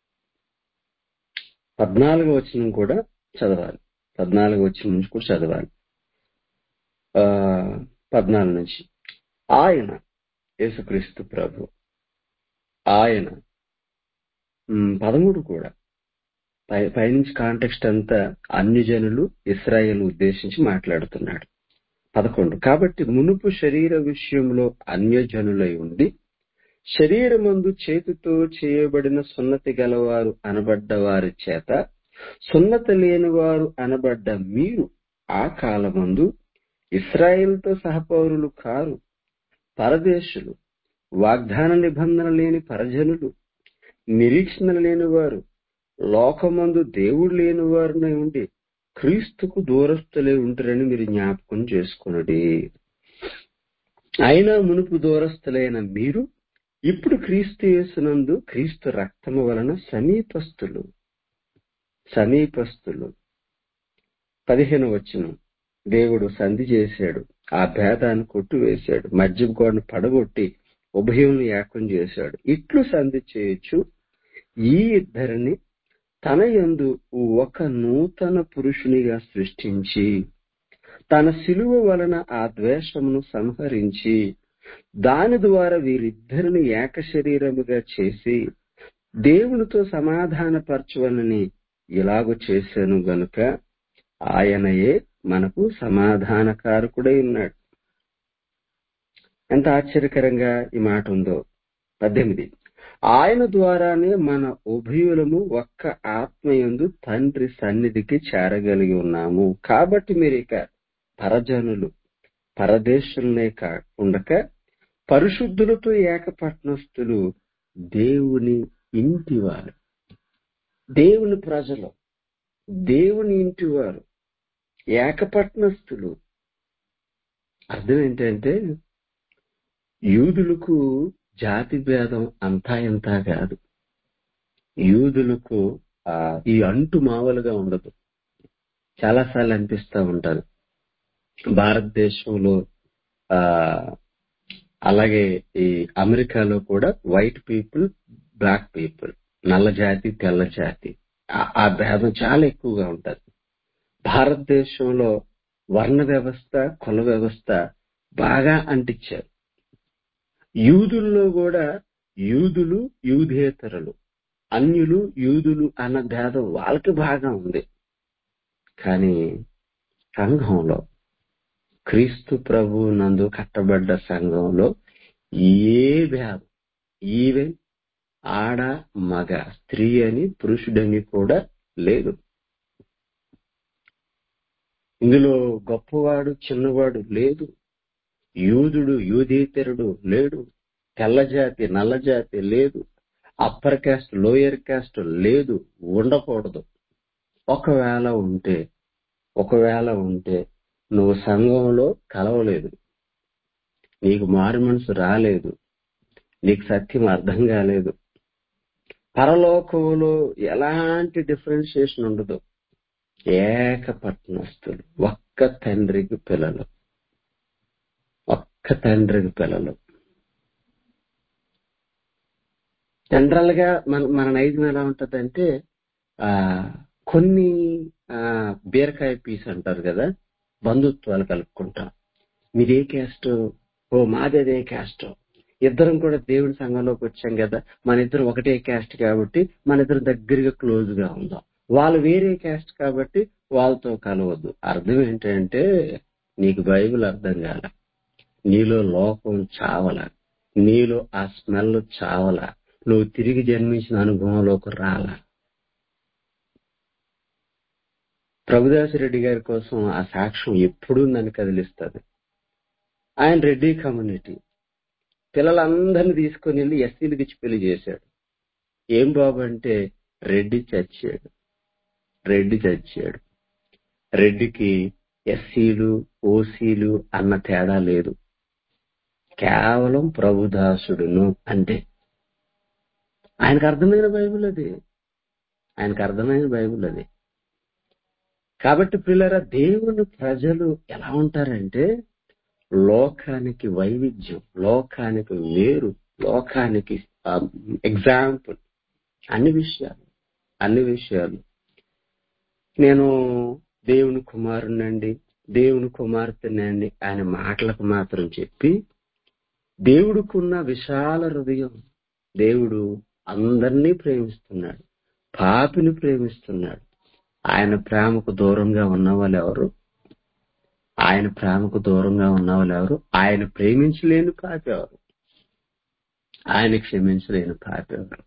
పద్నాలుగో వచనం కూడా చదవాలి పద్నాలుగో వచనం నుంచి కూడా చదవాలి ఆ పద్నాలుగు నుంచి ఆయన యేసుక్రీస్తు ప్రభు ఆయన ఉమ్, పదమూడు కూడా పై పైనుంచి కాంటెక్స్ట్ అంతా అన్యజనులు ఇస్రాయేల్ ఉద్దేశించి మాట్లాడుతున్నాడు పదకొండు కాబట్టి మునుపు శరీర విషయంలో అన్యజనులై ఉండి శరీరమందు చేతితో చేయబడిన సున్నతి గలవారు అనబడ్డ వారి చేత సున్నతి లేని వారు అనబడ్డ మీరు ఆ కాలమందు ఇస్రాయేల్తో సహపౌరులు కారు పరదేశులు వాగ్దాన నిబంధన లేని పరజనులు నిరీక్షణ లేని వారు లోకమందు దేవుడు లేని వారినై ఉండి క్రీస్తుకు దూరస్తులే ఉంటారని మీరు జ్ఞాపకం చేసుకున్నది అయినా మునుపు దూరస్తులైన మీరు ఇప్పుడు క్రీస్తు యేసునందు క్రీస్తు రక్తము వలన సమీపస్తులు సమీపస్తులు పదిహేను వచ్చిన దేవుడు సంధి చేశాడు ఆ భేదాన్ని కొట్టివేశాడు మద్యం గోడను పడగొట్టి ఉభయం ఏకం చేశాడు ఇట్లు సంధి చేయొచ్చు ఈ ఇద్దరిని తన యందు ఒక నూతన పురుషునిగా సృష్టించి తన శిలువ వలన ఆ ద్వేషమును సంహరించి దాని ద్వారా వీరిద్దరిని ఏక శరీరముగా చేసి దేవునితో సమాధానపరచవలని ఇలాగు చేశాను గనుక ఆయనయే మనకు సమాధానకారకుడై ఉన్నాడు ఎంత ఆశ్చర్యకరంగా ఈ మాట ఉందో పద్దెనిమిది ఆయన ద్వారానే మన ఉభయులము ఒక్క ఆత్మయందు తండ్రి సన్నిధికి చేరగలిగి ఉన్నాము కాబట్టి మీరు ఇక పరజనులు పరదేశులనే కాకుండక పరిశుద్ధులతో ఏకపట్నస్తులు దేవుని ఇంటివారు దేవుని ప్రజలు దేవుని ఇంటివారు ఏకపట్నస్తులు అర్థం ఏంటంటే యూదులకు జాతి భేదం అంతా ఇంతా కాదు యూదులకు ఆ, ఈ అంటు మామూలుగా ఉండదు చాలాసార్లు అనిపిస్తూ ఉంటారు భారతదేశంలో ఆ అలాగే ఈ అమెరికాలో కూడా వైట్ పీపుల్ బ్లాక్ పీపుల్ నల్ల జాతి తెల్ల జాతి ఆ- ఆ భేదం చాలా ఎక్కువగా ఉంటది భారతదేశంలో వర్ణ వ్యవస్థ కుల వ్యవస్థ బాగా అంటించారు యూదుల్లో కూడా యూదులు యూధేతరులు అన్యులు యూదులు అన్న భేదం వాళ్ళకి బాగా ఉంది కానీ సంఘంలో క్రీస్తు ప్రభు నందు కట్టబడ్డ సంఘంలో ఏ భేదం ఈవెన్ ఆడ మగ స్త్రీ అని పురుషుడని కూడా లేదు ఇందులో గొప్పవాడు చిన్నవాడు లేదు యూదుడు యూదేతరుడు లేడు తెల్ల జాతి నల్ల జాతి లేదు అప్పర్ కాస్ట్ లోయర్ కాస్ట్ లేదు ఉండకూడదు ఒకవేళ ఉంటే ఒకవేళ ఉంటే నువ్వు సంఘంలో కలవలేదు నీకు మారు మనసు రాలేదు నీకు సత్యం అర్థం కాలేదు పరలోకంలో ఎలాంటి డిఫరెన్షియేషన్ ఉండదు ఏకపట్నస్తులు ఒక్క తండ్రికి పిల్లలు ఒక్క తండ్రికి పిల్లలు జనరల్ గా మన మన నైజం ఎలా ఉంటదంటే ఆ కొన్ని ఆ బీరకాయ పీస్ అంటారు కదా బంధుత్వాలు కలుపుకుంటాం మీదే క్యాస్ట్ ఓ మాది అదే క్యాస్ట్ ఇద్దరం కూడా దేవుడి సంఘంలోకి వచ్చాం కదా మన ఇద్దరు ఒకటే క్యాస్ట్ కాబట్టి మన ఇద్దరు దగ్గరగా క్లోజ్ గా ఉందాం వాళ్ళు వేరే క్యాస్ట్ కాబట్టి వాళ్ళతో కలవద్దు అర్థం ఏంటంటే నీకు బైబిల్ అర్థం కాల నీలో లోకం చావల నీలో ఆ స్మెల్ చావల నువ్వు తిరిగి జన్మించిన అనుభవంలోకి రాలా ప్రభుదాస్ రెడ్డి గారి కోసం ఆ సాక్ష్యం ఎప్పుడూ నన్ను కదిలిస్తుంది ఆయన రెడ్డి కమ్యూనిటీ పిల్లలందరినీ తీసుకుని వెళ్ళి ఎస్సీలకు ఇచ్చి పెళ్లి చేశాడు ఏం బాబు అంటే రెడ్డి చచ్చాడు రెడ్డి చచ్చాడు రెడ్డికి ఎస్సీలు ఓసీలు అన్న తేడా లేదు కేవలం ప్రభుదాసుడును అంటే ఆయనకు అర్థమైన బైబిల్ అది ఆయనకు అర్థమైన బైబిల్ అది కాబట్టి పిల్లరా దేవుని ప్రజలు ఎలా ఉంటారంటే లోకానికి వైవిధ్యం లోకానికి వేరు లోకానికి ఎగ్జాంపుల్ అన్ని విషయాలు అన్ని విషయాలు నేను దేవుని కుమారునండి దేవుని కుమార్తెనండి ఆయన మాటలకు మాత్రం చెప్పి దేవుడికున్న విశాల హృదయం దేవుడు అందరినీ ప్రేమిస్తున్నాడు పాపిని ప్రేమిస్తున్నాడు ఆయన ప్రేమకు దూరంగా ఉన్న వాళ్ళు ఎవరు ఆయన ప్రేమకు దూరంగా ఉన్న వాళ్ళు ఎవరు ఆయన ప్రేమించలేని పాపి ఎవరు ఆయన క్షమించలేని పాపి ఎవరు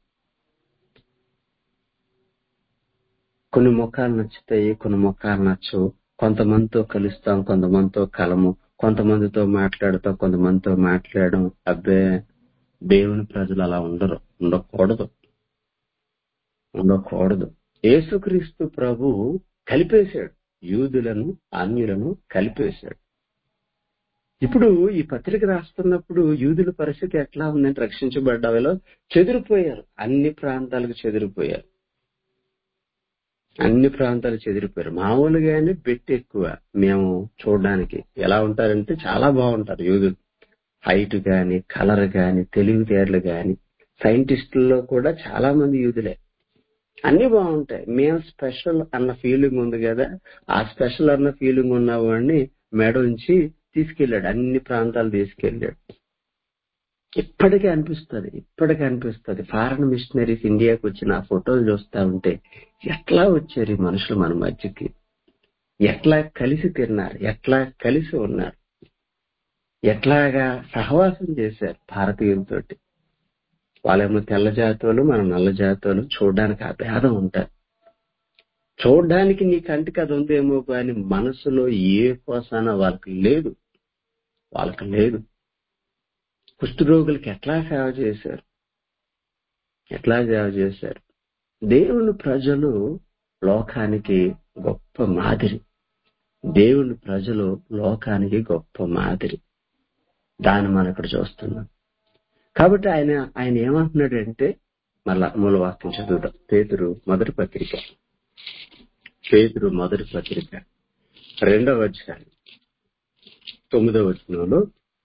కొన్ని ముఖాలు నచ్చుతాయి కొన్ని ముఖాలు నచ్చవు కొంతమందితో కలుస్తాం కొంతమందితో కలము కొంతమందితో మాట్లాడతాం కొంతమందితో మాట్లాడడం అబ్బే దేవుని ప్రజలు అలా ఉండరు ఉండకూడదు ఉండకూడదు యేసుక్రీస్తు ప్రభు కలిపేశాడు యూదులను అన్యులను కలిపేశాడు ఇప్పుడు ఈ పత్రిక రాస్తున్నప్పుడు యూదుల పరిస్థితి ఎట్లా ఉందంటే రక్షించబడ్డావిలో చెదిరిపోయారు అన్ని ప్రాంతాలకు చెదిరిపోయారు అన్ని ప్రాంతాలు చెదిరిపోయారు మామూలుగానే బెట్టి ఎక్కువ మేము చూడడానికి ఎలా ఉంటారంటే చాలా బాగుంటారు యూదులు హైట్ గాని కలర్ గాని తెలివితేటలు గాని సైంటిస్టుల్లో కూడా చాలా మంది యూదులే అన్ని బాగుంటాయి మేము స్పెషల్ అన్న ఫీలింగ్ ఉంది కదా ఆ స్పెషల్ అన్న ఫీలింగ్ ఉన్న వాడిని మెడ ఉంచి తీసుకెళ్ళాడు అన్ని ప్రాంతాలు తీసుకెళ్ళాడు ఇప్పటికీ అనిపిస్తుంది ఇప్పటికీ అనిపిస్తుంది ఫారెన్ మిషనరీస్ ఇండియాకి వచ్చిన ఆ ఫోటోలు చూస్తా ఉంటే ఎట్లా వచ్చారు ఈ మనుషులు మన మధ్యకి ఎట్లా కలిసి తిన్నారు ఎట్లా కలిసి ఉన్నారు ఎట్లాగా సహవాసం చేశారు భారతీయులతోటి వాళ్ళేమో తెల్ల జాతోలు మనం నల్ల జాతోలు చూడడానికి ఆ భేదం ఉంటారు చూడడానికి నీ కంటికి అది ఉందేమో కానీ మనసులో ఏ కోసాన వాళ్ళకి లేదు వాళ్ళకి లేదు కుష్ఠరోగులకి ఎట్లా సేవ చేశారు ఎట్లా సేవ చేశారు దేవుని ప్రజలు లోకానికి గొప్ప మాదిరి దేవుని ప్రజలు లోకానికి గొప్ప మాదిరి దాన్ని మనం ఇక్కడ చూస్తున్నాం కాబట్టి ఆయన ఆయన ఏమంటున్నాడంటే మళ్ళా మూల వాక్యం చదువుతాం పేతురు మొదటి పత్రిక పేతురు మొదటి పత్రిక రెండవ అధ్యాయం తొమ్మిదవ వచనంలో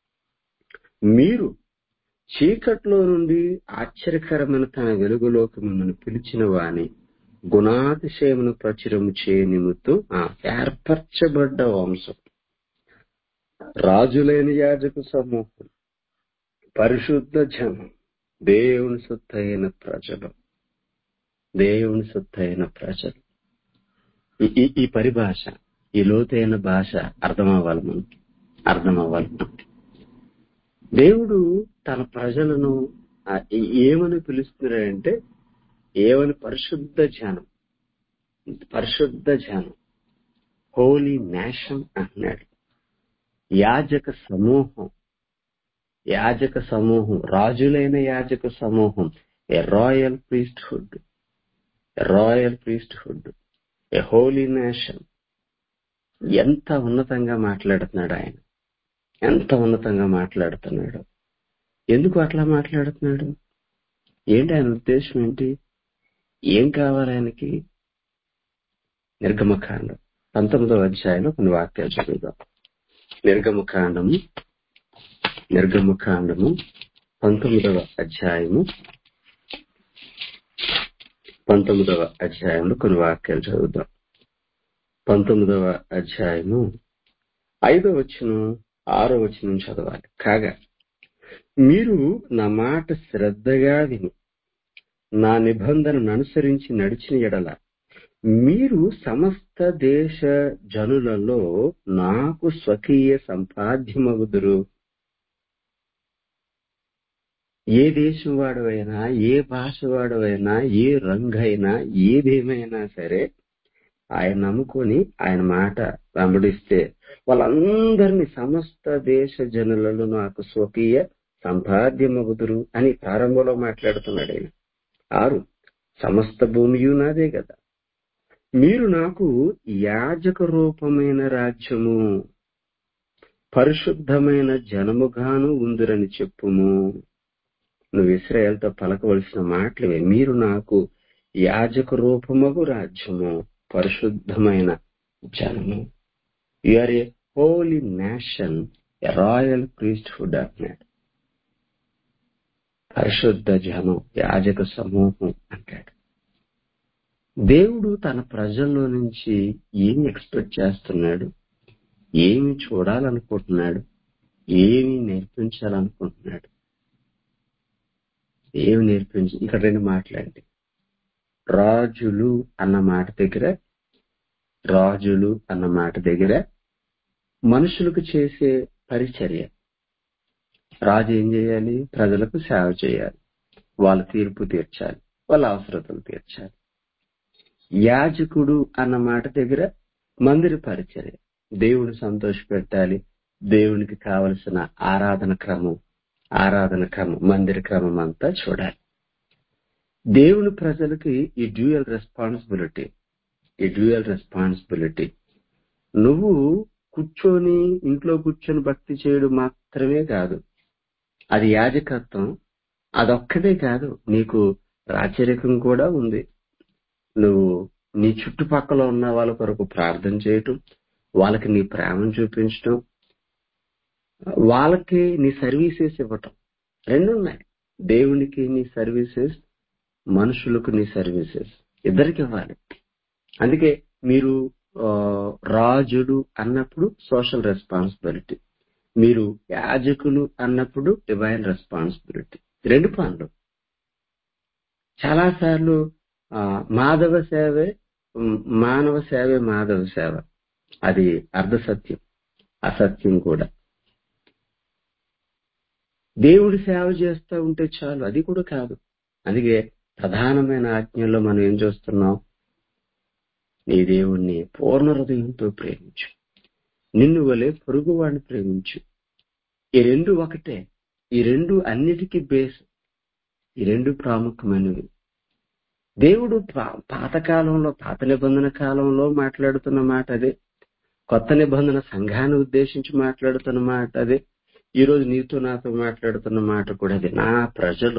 మీరు చీకట్లో నుండి ఆశ్చర్యకరమైన తన వెలుగులోకి మిమ్మల్ని పిలిచిన వాని గుణాతిశయమును ప్రచురము చేయ నిమిత్తం ఆ ఏర్పరచబడ్డ వంశం రాజులైన యాజకు సమూహం పరిశుద్ధ జనం దేవుని సొత్తైన ప్రజలు దేవుని సొత్తైన ప్రజలు ఈ- ఈ ఈ పరిభాష ఈ లోతైన భాష అర్థమవ్వాలి మనకి అర్థమవ్వాలి మనకి దేవుడు తన ప్రజలను ఆ, ఏ- ఏమని పిలుస్తున్నాడంటే ఏమని పరిశుద్ధ జనం పరిశుద్ధ జనం హోలీ నేషన్ అంటున్నాడు యాజక సమూహం యాజక సమూహం రాజులైన యాజక సమూహం a royal priesthood royal priesthood a holy nation ఎంత ఉన్నతంగా మాట్లాడుతున్నాడు ఆయన ఎంత ఉన్నతంగా మాట్లాడుతున్నాడు ఎందుకు అట్లా మాట్లాడుతున్నాడు ఏంటి ఆయన ఉద్దేశం ఏంటి ఏం కావాలి ఆయనకి నిర్గమకాండం పంతొమ్మిదవ అధ్యాయంలో కొన్ని వాక్యాలు చదువుదాం నిర్గమకాండము నిర్గమకాండము పంతొమ్మిదవ అధ్యాయము పంతొమ్మిదవ అధ్యాయంలో కొన్ని వాక్యాలు చదువుదాం పంతొమ్మిదవ అధ్యాయము ఐదవ వచ్చును ఆరో వచనం చదవాలి కాగా మీరు నా మాట శ్రద్ధగా విని నా నిబంధనను అనుసరించి నడిచిన ఎడల మీరు సమస్త దేశ జనులలో నాకు స్వకీయ సంపాద్యమగుదురు ఏ దేశం వాడవైనా ఏ భాష వాడవైనా ఏ రంగైనా ఏదేమైనా సరే ఆయన నమ్ముకొని ఆయన మాట వెంబడిస్తే వాళ్ళందరినీ సమస్త దేశ జనులలో నాకు స్వకీయ సంపాద్యమగుదురు అని ప్రారంభంలో మాట్లాడుతున్నాడు ఆయన ఆరు సమస్త భూమియు నాదే కదా మీరు నాకు యాజక రూపమైన రాజ్యము పరిశుద్ధమైన జనముగాను ఉందిరని చెప్పుము నువ్వు ఇస్రాయేల్తో పలకవలసిన మాటలవే మీరు నాకు యాజక రూపమగు రాజ్యము పరిశుద్ధమైన జనము are a holy nation royal priesthood అన్నాడు పరిశుద్ధ జనం యాజక సమూహం అంటాడు దేవుడు తన ప్రజల్లో నుంచి ఏమి ఎక్స్పెక్ట్ చేస్తున్నాడు ఏమి చూడాలనుకుంటున్నాడు ఏమి నేర్పించాలనుకుంటున్నాడు ఏమి నేర్పించి ఇక్కడ రెండు మాట్లాడండి రాజులు అన్న మాట దగ్గర రాజులు అన్న మాట దగ్గర మనుషులకు చేసే పరిచర్య రాజు ఏం చేయాలి ప్రజలకు సేవ చేయాలి వాళ్ళ తీర్పు తీర్చాలి వాళ్ళ అవసరతలు తీర్చాలి యాజకుడు అన్న మాట దగ్గర మందిర పరిచర్య దేవుని సంతోష పెట్టాలి దేవునికి కావలసిన ఆరాధన క్రమం ఆరాధన క్రమం మందిర క్రమం అంతా చూడాలి దేవుని ప్రజలకి ఈ డ్యూయల్ రెస్పాన్సిబిలిటీ ఈ డ్యూయల్ రెస్పాన్సిబిలిటీ నువ్వు కూర్చొని ఇంట్లో కూర్చొని భక్తి చేయడం మాత్రమే కాదు అది యాజకత్వం అదొక్కటే కాదు నీకు రాచరికం కూడా ఉంది నువ్వు నీ చుట్టుపక్కల ఉన్న వాళ్ళ కొరకు ప్రార్థన చేయటం వాళ్ళకి నీ ప్రేమను చూపించటం వాళ్ళకి నీ సర్వీసెస్ ఇవ్వటం రెండు ఉన్నాయి దేవునికి నీ సర్వీసెస్ మనుషులకు నీ సర్వీసెస్ ఇద్దరికి ఇవ్వాలి అందుకే మీరు ఆ, రాజులు అన్నప్పుడు సోషల్ రెస్పాన్సిబిలిటీ మీరు యాజకులు అన్నప్పుడు డివైన్ రెస్పాన్సిబిలిటీ రెండు పనులు చాలా సార్లు మాధవ సేవే ఉమ్, మానవ సేవే మాధవ సేవ అది అర్ధ సత్యం అసత్యం కూడా దేవుడి సేవ చేస్తూ ఉంటే చాలు అది కూడా కాదు అందుకే ప్రధానమైన ఆజ్ఞల్లో మనం ఏం చూస్తున్నాం నీ దేవుణ్ణి పూర్ణ హృదయంతో ప్రేమించు నిన్ను వలె పొరుగువాడిని ప్రేమించు ఈ రెండు ఒకటే ఈ రెండు అన్నిటికీ బేస్ ఈ రెండు ప్రాముఖ్యమైనవి దేవుడు పా- పాతకాలంలో పాత నిబంధన కాలంలో మాట్లాడుతున్న మాట అదే కొత్త నిబంధన సంఘాన్ని ఉద్దేశించి మాట్లాడుతున్న మాట అదే ఈ రోజు నీతో నాతో మాట్లాడుతున్న మాట కూడా అదే నా ప్రజలు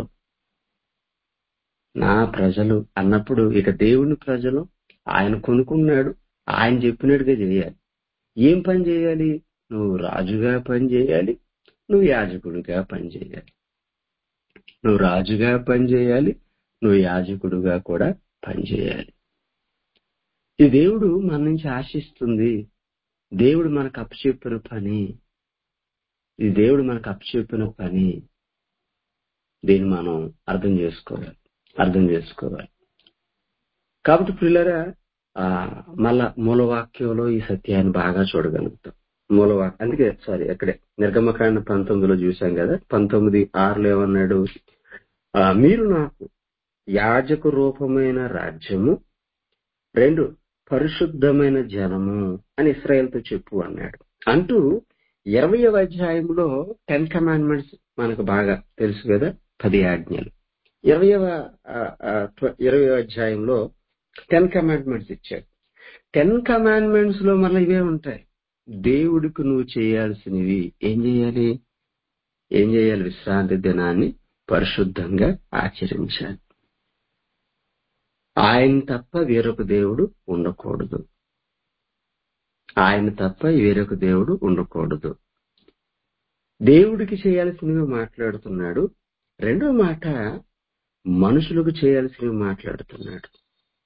నా ప్రజలు అన్నప్పుడు ఇక దేవుని ప్రజలు ఆయన కొనుక్కున్నాడు ఆయన చెప్పినట్టుగా చేయాలి ఏం పని చేయాలి నువ్వు రాజుగా పని చేయాలి నువ్వు యాజకుడిగా పని చేయాలి నువ్వు రాజుగా పని చేయాలి నువ్వు యాజకుడుగా కూడా పని చేయాలి ఈ దేవుడు మన నుంచి ఆశిస్తుంది దేవుడు మనకు అప్పచెప్పిన పని ఇది దేవుడు మనకు అప్పచెప్పిన పని దీన్ని మనం అర్థం చేసుకోవాలి అర్థం చేసుకోవాలి కాబట్టి పిల్లరా ఆ మళ్ళా మూలవాక్యంలో ఈ సత్యాన్ని బాగా చూడగలుగుతాం మూలవాక్యం అందుకే సారీ అక్కడే నిర్గమకాండ పంతొమ్మిదిలో చూసాం కదా పంతొమ్మిది ఆరులో ఏమన్నాడు ఆ, మీరు నాకు యాజక రూపమైన రాజ్యము రెండు పరిశుద్ధమైన జనము అని ఇస్రాయేల్తో చెప్పు అన్నాడు అంటూ ఇరవయవ అధ్యాయంలో టెన్ కమాండ్మెంట్స్ మనకు బాగా తెలుసు కదా పది ఆజ్ఞలు ఇరవయవ ఇరవై అధ్యాయంలో టెన్ కమాండ్మెంట్స్ ఇచ్చాడు టెన్ కమాండ్మెంట్స్ లో మళ్ళీ ఇవే ఉంటాయి దేవుడికి నువ్వు చేయాల్సినవి ఏం చేయాలి ఏం చేయాలి విశ్రాంతి దినాన్ని పరిశుద్ధంగా ఆచరించాలి ఆయన తప్ప వేరొక దేవుడు ఉండకూడదు ఆయన తప్ప వేరొక దేవుడు ఉండకూడదు దేవుడికి చేయాల్సినవి మాట్లాడుతున్నాడు రెండో మాట మనుషులకు చేయాల్సినవి మాట్లాడుతున్నాడు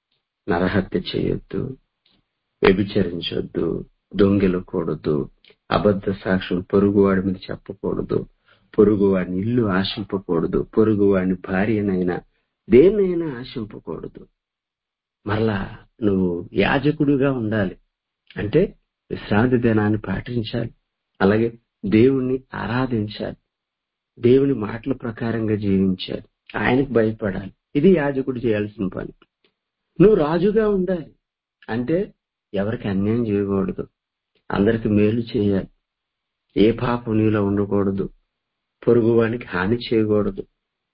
నరహత్య చేయొద్దు వ్యభిచరించొద్దు దొంగిలకూడదు అబద్ధ సాక్ష్యం పొరుగువాడి మీద చెప్పకూడదు పొరుగువాడిని ఇల్లు ఆశింపకూడదు పొరుగువాడిని భార్యనైనా దేన్నైనా ఆశింపకూడదు మరలా నువ్వు యాజకుడుగా ఉండాలి అంటే విశ్రాంతి దినాన్ని పాటించాలి అలాగే దేవుణ్ణి ఆరాధించాలి దేవుని మాటల ప్రకారంగా జీవించాలి ఆయనకు భయపడాలి ఇది యాజకుడు చేయాల్సిన పని నువ్వు రాజుగా ఉండాలి అంటే ఎవరికి అన్యాయం చేయకూడదు అందరికి మేలు చేయాలి ఏ పాపం నీలో ఉండకూడదు పొరుగువానికి హాని చేయకూడదు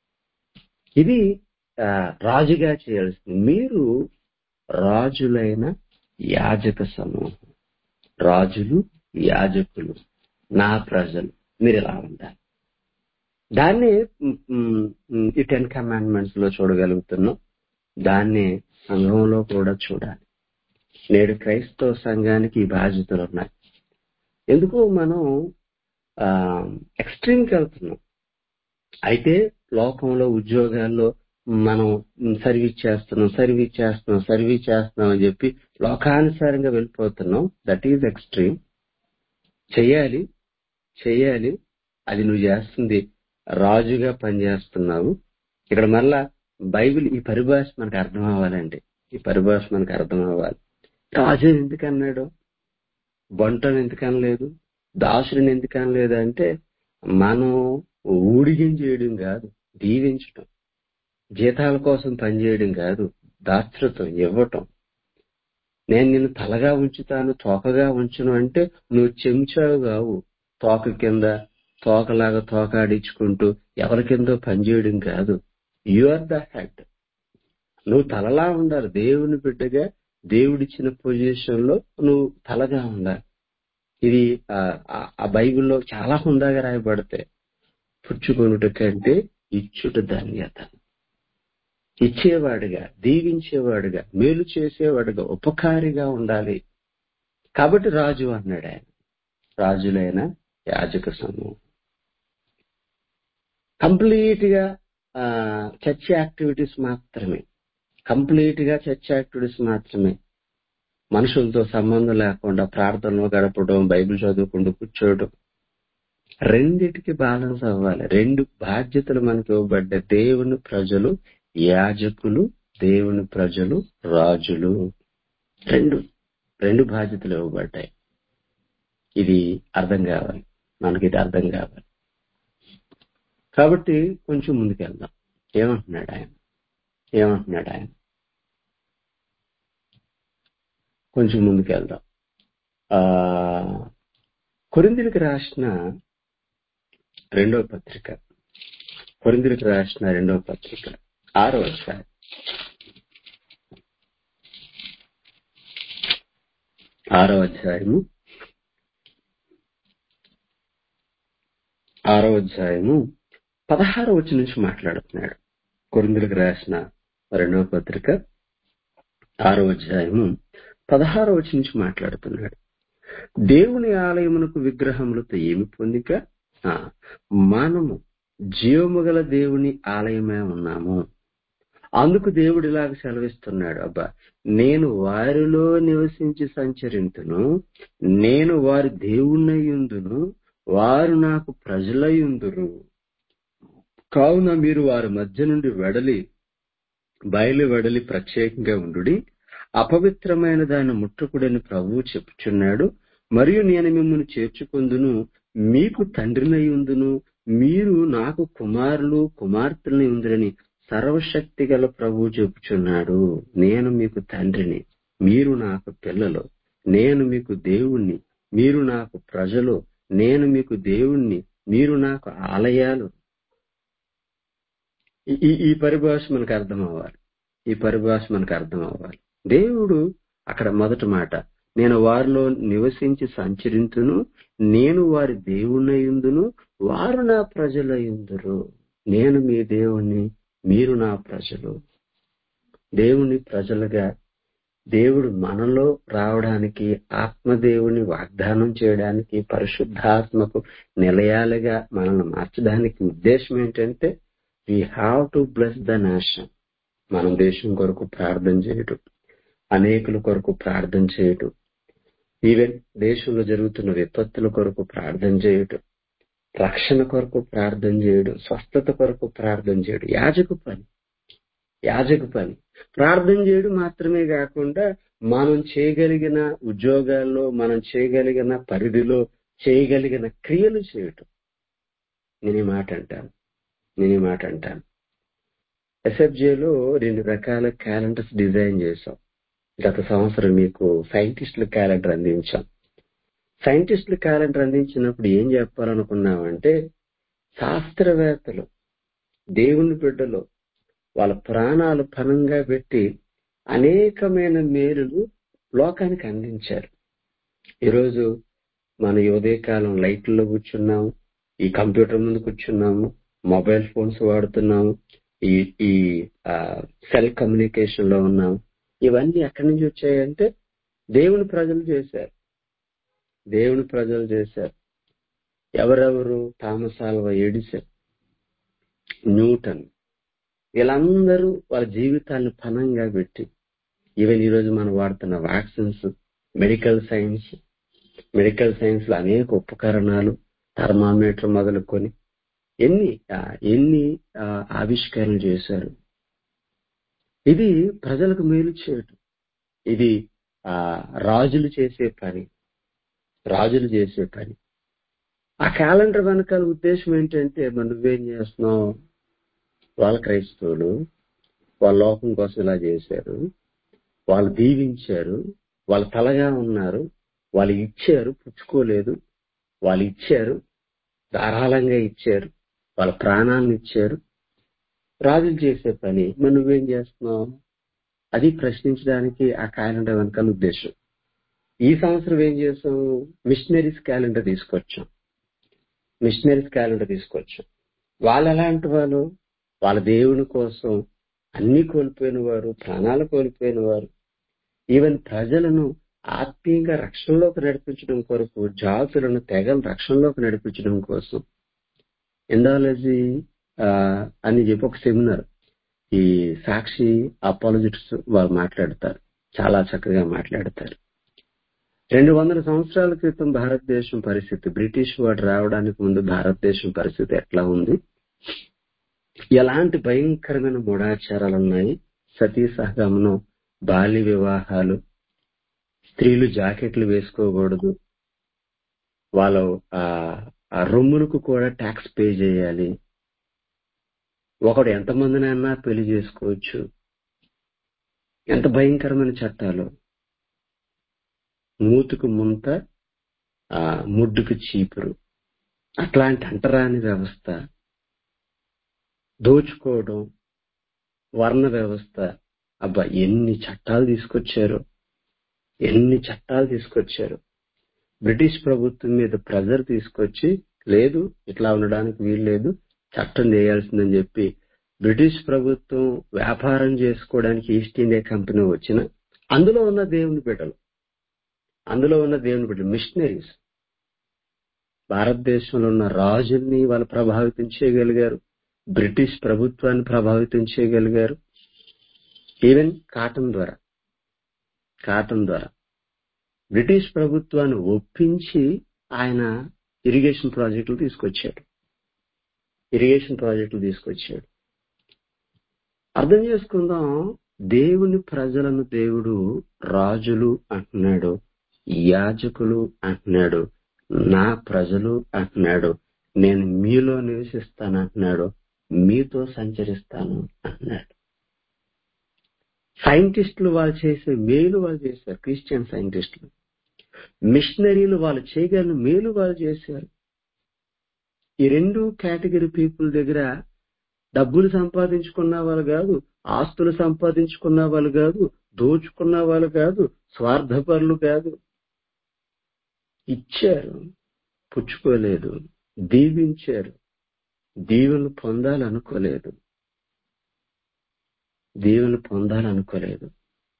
ఇది ఆ, రాజుగా చేయాల్సింది మీరు రాజులైన యాజక సమూహం రాజులు యాజకులు నా ప్రజలు మీరు ఎలా ఉండాలి దాన్నే మ్, మ్, ఈ టెన్ కమాండ్మెంట్స్ లో చూడగలుగుతున్నాం దాన్నే సంఘంలో కూడా చూడాలి నేడు క్రైస్తవ సంఘానికి ఈ బాధ్యతలు ఉన్నాయి ఎందుకు మనం ఎక్స్ట్రీమ్కి వెళ్తున్నాం అయితే లోకంలో ఉద్యోగాల్లో మనం సర్వీస్ చేస్తున్నాం సర్వీస్ చేస్తున్నాం సర్వీస్ చేస్తున్నాం అని చెప్పి లోకానుసారంగా వెళ్ళిపోతున్నాం దట్ ఈజ్ ఎక్స్ట్రీమ్ చెయ్యాలి చెయ్యాలి అది నువ్వు చేస్తుంది రాజుగా పనిచేస్తున్నావు ఇక్కడ మళ్ళా బైబిల్ ఈ పరిభాష మనకు అర్థం అవ్వాలండి ఈ పరిభాష మనకు అర్థం అవ్వాలి రాజు ఎందుకు అన్నాడు బంటను ఎందుకు అనలేదు దాసుడిని ఎందుకు అనలేదు అంటే మనం ఊడిగం చేయడం కాదు దీవించటం జీతాల కోసం పనిచేయడం కాదు దాతృత్వం ఇవ్వటం నేను నిన్ను తలగా ఉంచుతాను తోకగా ఉంచును అంటే నువ్వు చెంచావు కావు తోక కింద తోకలాగా తోకాడించుకుంటూ ఎవరి కిందో పనిచేయడం కాదు యు ఆర్ ద హెడ్ నువ్వు తలలా ఉండాలి దేవుని బిడ్డగా దేవుడిచ్చిన పొజిషన్ లో నువ్వు తలగా ఉండాలి ఇది ఆ, ఆ ఆ బైబిల్లో చాలా హుందాగా రాయబడతాయి పుచ్చుకొనుట కంటే ఇచ్చుట ధన్యత ఇచ్చేవాడిగా దీవించేవాడిగా మేలు చేసేవాడిగా ఉపకారిగా ఉండాలి కాబట్టి రాజు అన్నాడు ఆయన రాజులైన యాజక సమూహం కంప్లీట్ గా ఆ, చర్చ్ యాక్టివిటీస్ మాత్రమే కంప్లీట్ గా చర్చ్ యాక్టివిటీస్ మాత్రమే మనుషులతో సంబంధం లేకుండా ప్రార్థనలో గడపడం బైబిల్ చదువుకుంటూ కూర్చోవడం రెండిటికి బ్యాలెన్స్ అవ్వాలి రెండు బాధ్యతలు మనకి ఇవ్వబడ్డ దేవుని ప్రజలు యాజకులు దేవుని ప్రజలు రాజులు రెండు రెండు బాధ్యతలు ఇవ్వబడ్డాయి ఇది అర్థం కావాలి మనకి ఇది అర్థం కావాలి కాబట్టి కొంచెం ముందుకెళ్దాం ఏమంటున్నాడు ఆయన ఏమంటున్నాడు ఆయన కొంచెం ముందుకెళ్దాం ఆ కొరిందులకు రాసిన రెండవ పత్రిక కొరిందులకు రాసిన రెండవ పత్రిక ఆరో అధ్యాయం ఆరో అధ్యాయము ఆరో అధ్యాయము పదహారో వచ్చి నుంచి మాట్లాడుతున్నాడు కొరిందులకు రాసిన రెండవ పత్రిక ఆరో అధ్యాయము పదహారో వచ్చి నుంచి మాట్లాడుతున్నాడు దేవుని ఆలయమునకు విగ్రహములతో ఏమి పొందిక ఆ, మనము జీవము గల దేవుని ఆలయమే ఉన్నాము అందుకు దేవుడు ఇలాగ సెలవిస్తున్నాడు అబ్బా నేను వారిలో నివసించి సంచరింతును నేను వారి దేవుణ్ణయుందును వారు నాకు ప్రజలయుందురు కావున మీరు వారి మధ్య నుండి వెడలి బయలు వెడలి ప్రత్యేకంగా ఉండుడి అపవిత్రమైన దాన్ని ముట్టకుడని ప్రభువు చెప్పుచున్నాడు మరియు నేను మిమ్మల్ని చేర్చుకుందును మీకు తండ్రినై ఉందును మీరు నాకు కుమారులు కుమార్తెలని ఉందిరని సర్వశక్తి గల ప్రభువు చెప్పుచున్నాడు నేను మీకు తండ్రిని మీరు నాకు పిల్లలు నేను మీకు దేవుణ్ణి మీరు నాకు ప్రజలు నేను మీకు దేవుణ్ణి మీరు నాకు ఆలయాలు ఈ- ఈ ఈ పరిభాష మనకు అర్థం అవ్వాలి ఈ పరిభాష మనకు అర్థం అవ్వాలి దేవుడు అక్కడ మొదటి మాట నేను వారిలో నివసించి సంచరింతును నేను వారి దేవుణ్ణయుందును వారు నా ప్రజలయుందురు నేను మీ దేవుణ్ణి మీరు నా ప్రజలు దేవుని ప్రజలుగా దేవుడు మనలో రావడానికి ఆత్మదేవుని వాగ్దానం చేయడానికి పరిశుద్ధాత్మకు నిలయాలుగా మనల్ని మార్చడానికి ఉద్దేశం ఏంటంటే we have to bless the nation మనం దేశం కొరకు ప్రార్థన చేయటం అనేకుల కొరకు ప్రార్థన చేయటం ఈవెన్ దేశంలో జరుగుతున్న విపత్తుల కొరకు ప్రార్థన చేయడం రక్షణ కొరకు ప్రార్థన చేయడం స్వస్థత కొరకు ప్రార్థన చేయడం యాజకు పని యాజకు పని ప్రార్థన చేయడం మాత్రమే కాకుండా మనం చేయగలిగిన ఉద్యోగాల్లో మనం చేయగలిగిన పరిధిలో చేయగలిగిన క్రియలు చేయటం నేను ఈ మాట అంటాను నేను ఈ మాట అంటాను ఎస్ఎఫ్జేలో రెండు రకాల క్యాలెండర్స్ డిజైన్ చేశాం గత సంవత్సరం మీకు సైంటిస్టుల క్యాలెండర్ అందించాం సైంటిస్టుల క్యాలెండర్ అందించినప్పుడు ఏం చెప్పాలనుకున్నామంటే శాస్త్రవేత్తలు దేవుని బిడ్డలు వాళ్ళ ప్రాణాలు పనంగా పెట్టి అనేకమైన మేలులు లోకానికి అందించారు ఈరోజు మన ఈ ఉదయకాలం లైట్లలో కూర్చున్నాము ఈ కంప్యూటర్ ముందు కూర్చున్నాము మొబైల్ ఫోన్స్ వాడుతున్నాము ఈ ఈ సెల్ కమ్యూనికేషన్ లో ఉన్నాము ఇవన్నీ ఎక్కడి నుంచి వచ్చాయంటే దేవుని ప్రజలు చేశారు దేవుని ప్రజలు చేశారు ఎవరెవరు థామస్ ఆల్వా ఎడిసన్ న్యూటన్ వీళ్ళందరూ వాళ్ళ జీవితాలను పనంగా పెట్టి ఈవెన్ ఈరోజు మనం వాడుతున్న vaccines medical science medical science లో అనేక ఉపకరణాలు థర్మామీటర్ మొదలుకొని ఎన్ని ఆ, ఎన్ని ఆ, ఆవిష్కరణలు చేశారు ఇది ప్రజలకు మేలు చేయటం ఇది ఆ రాజులు చేసే పని రాజులు చేసే పని ఆ క్యాలెండర్ వెనకాల ఉద్దేశం ఏంటంటే మరి నువ్వేం చేస్తున్నావు వాళ్ళ క్రైస్తవులు వాళ్ళ లోకం కోసం ఇలా చేశారు వాళ్ళు దీవించారు వాళ్ళు తలగా ఉన్నారు వాళ్ళు ఇచ్చారు పుచ్చుకోలేదు వాళ్ళు ఇచ్చారు ధారాళంగా ఇచ్చారు వాళ్ళ ప్రాణాలను ఇచ్చారు రాజులు చేసే పని మరి నువ్వేం చేస్తున్నావు అది ప్రశ్నించడానికి ఆ క్యాలెండర్ వెనకాల ఉద్దేశం ఈ సంవత్సరం ఏం చేసాం మిషనరీస్ క్యాలెండర్ తీసుకొచ్చాం మిషనరీస్ క్యాలెండర్ తీసుకొచ్చాం వాళ్ళు ఎలాంటి వాళ్ళు వాళ్ళ దేవుని కోసం అన్ని కోల్పోయిన వారు ప్రాణాలు కోల్పోయిన వారు ఈవెన్ ప్రజలను ఆత్మీయంగా రక్షణలోకి నడిపించడం కొరకు జాతులను తెగలు రక్షణలోకి నడిపించడం కోసం ఎండాలజీ అని చెప్పి ఒక సెమినార్ ఈ సాక్షి అపాలజిట్స్ వాళ్ళు మాట్లాడతారు చాలా చక్కగా మాట్లాడతారు రెండు వందల సంవత్సరాల క్రితం భారతదేశం పరిస్థితి బ్రిటిష్ వాడు రావడానికి ముందు భారతదేశం పరిస్థితి ఎట్లా ఉంది ఎలాంటి భయంకరమైన మూఢాచారాలు ఉన్నాయి సతీ సహగమనం బాల్య వివాహాలు స్త్రీలు జాకెట్లు వేసుకోకూడదు వాళ్ళు ఆ ఆ రొమ్ములకు కూడా ట్యాక్స్ పే చేయాలి ఒకడు ఎంతమందినైనా పెళ్లి చేసుకోవచ్చు ఎంత భయంకరమైన చట్టాలు మూతుకు ముంత ఆ ముడ్డుకు చీపురు అట్లాంటి అంటరాని వ్యవస్థ దోచుకోవడం వర్ణ వ్యవస్థ అబ్బా ఎన్ని చట్టాలు తీసుకొచ్చారు ఎన్ని చట్టాలు తీసుకొచ్చారు బ్రిటిష్ ప్రభుత్వం మీద ప్రెజర్ తీసుకొచ్చి లేదు ఇట్లా ఉండడానికి వీల్లేదు చట్టం చేయాల్సిందని చెప్పి బ్రిటిష్ ప్రభుత్వం వ్యాపారం చేసుకోవడానికి ఈస్ట్ ఇండియా కంపెనీ వచ్చిన అందులో ఉన్న దేవుని బిడ్డలు అందులో ఉన్న దేవుని బిడ్డలు మిషనరీస్ భారతదేశంలో ఉన్న రాజుల్ని వాళ్ళు ప్రభావితం చేయగలిగారు బ్రిటిష్ ప్రభుత్వాన్ని ప్రభావితం చేయగలిగారు ఈవెన్ కాటన్ ద్వారా కాటన్ ద్వారా బ్రిటిష్ ప్రభుత్వాన్ని ఒప్పించి ఆయన ఇరిగేషన్ ప్రాజెక్టులు తీసుకొచ్చాడు ఇరిగేషన్ ప్రాజెక్టులు తీసుకొచ్చాడు అర్థం చేసుకుందాం దేవుని ప్రజలను దేవుడు రాజులు అంటున్నాడు యాజకులు అంటున్నాడు నా ప్రజలు అంటున్నాడు నేను మీలో నివసిస్తాను అంటున్నాడు మీతో సంచరిస్తాను అంటున్నాడు సైంటిస్టులు వాళ్ళు చేసే మేలు వాళ్ళు చేశారు క్రిస్టియన్ సైంటిస్టులు మిషనరీలు వాళ్ళు చేయగలిగిన మేలు వాళ్ళు చేశారు ఈ రెండు కేటగిరీ పీపుల్ దగ్గర డబ్బులు సంపాదించుకున్న వాళ్ళు కాదు ఆస్తులు సంపాదించుకున్న వాళ్ళు కాదు దోచుకున్న వాళ్ళు కాదు స్వార్థపరులు కాదు ఇచ్చారు పుచ్చుకోలేదు దీవించారు దీవెనలు పొందాలనుకోలేదు దీవెనలు పొందాలనుకోలేదు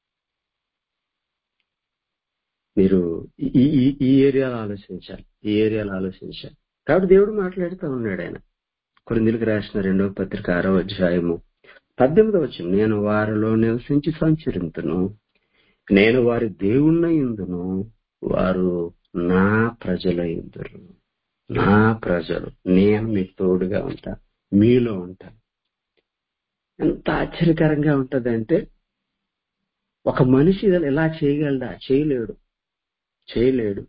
మీరు ఈ ఈ ఈ ఏరియాలో ఆలోచించాలి ఈ ఏరియాలో ఆలోచించాలి కాబట్టి దేవుడు మాట్లాడుతూ ఉన్నాడు ఆయన కొరిందులకు రాసిన రెండవ పత్రిక ఆరో అధ్యాయము పద్దెనిమిది వచ్చింది నేను వారిలో నివసించి సంచరింతును నేను వారి దేవుణ్ణి ఇందును వారు నా ప్రజల ఇద్దరు నా ప్రజలు నేను మీకు తోడుగా ఉంటా మీలో ఉంటా ఎంత ఆశ్చర్యకరంగా ఉంటదంటే ఒక మనిషి ఇలా చేయగలడా చేయలేడు చేయలేడు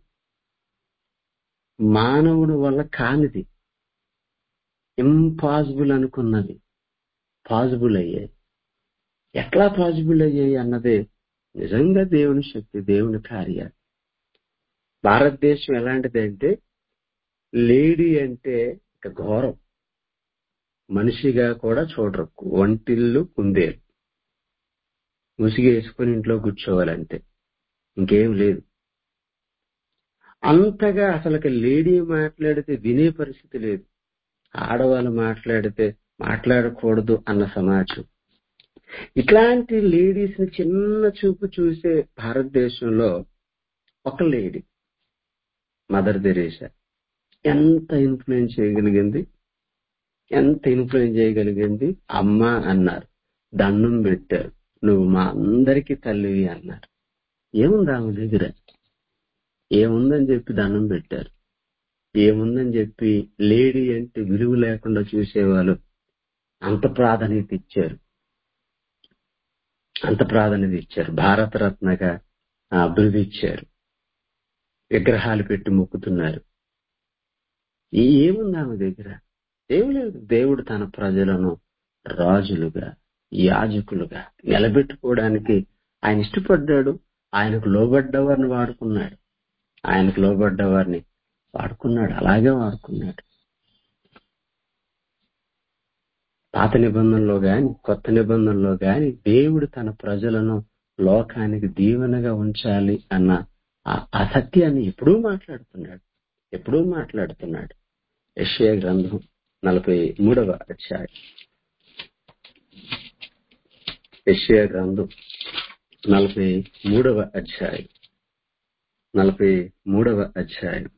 మానవుడు వల్ల కానిది ఇంపాసిబుల్ అనుకున్నది పాసిబుల్ అయ్యాయి ఎట్లా పాసిబుల్ అయ్యాయి అన్నదే నిజంగా దేవుని శక్తి దేవుని కార్యాలు భారతదేశం ఎలాంటిది అంటే లేడీ అంటే ఇక ఘోరం మనిషిగా కూడా చూడరు వంటిల్లు కుందేలు ముసిగి వేసుకుని ఇంట్లో కూర్చోవాలంటే ఇంకేం లేదు అంతగా అసలు లేడీ మాట్లాడితే వినే పరిస్థితి లేదు ఆడవాళ్ళు మాట్లాడితే మాట్లాడకూడదు అన్న సమాజం ఇట్లాంటి లేడీస్ ని చిన్న చూపు చూసే భారతదేశంలో ఒక లేడీ మదర్ తెరేసా ఎంత ఇన్ఫ్లుయెన్స్ చేయగలిగింది ఎంత ఇన్ఫ్లుయెన్స్ చేయగలిగింది అమ్మ అన్నారు దండం పెట్టారు నువ్వు మా అందరికి తల్లివి అన్నారు ఏముంది ఆమె దగ్గర ఏముందని చెప్పి దండం పెట్టారు ఏముందని చెప్పి లేడీ అంటే విలువ లేకుండా చూసేవాళ్ళు అంత ప్రాధాన్యత ఇచ్చారు అంత ప్రాధాన్యత ఇచ్చారు భారత రత్నగా అభివృద్ధి ఇచ్చారు విగ్రహాలు పెట్టి మొక్కుతున్నారు ఏముంది ఆమె దగ్గర ఏమి లేదు దేవుడు తన ప్రజలను రాజులుగా యాజకులుగా నిలబెట్టుకోవడానికి ఆయన ఇష్టపడ్డాడు ఆయనకు లోబడ్డ వారిని వాడుకున్నాడు ఆయనకు లోబడ్డ వారిని వాడుకున్నాడు అలాగే వాడుకున్నాడు పాత నిబంధనలో గాని కొత్త నిబంధనలో గాని దేవుడు తన ప్రజలను లోకానికి దీవెనగా ఉంచాలి అన్న ఆ సత్యాన్ని ఎప్పుడూ మాట్లాడుతున్నాడు ఎప్పుడూ మాట్లాడుతున్నాడు యషయా గ్రంథం నలభై మూడవ అధ్యాయం యషయా గ్రంథం నలభై మూడవ అధ్యాయం నలభై మూడవ అధ్యాయం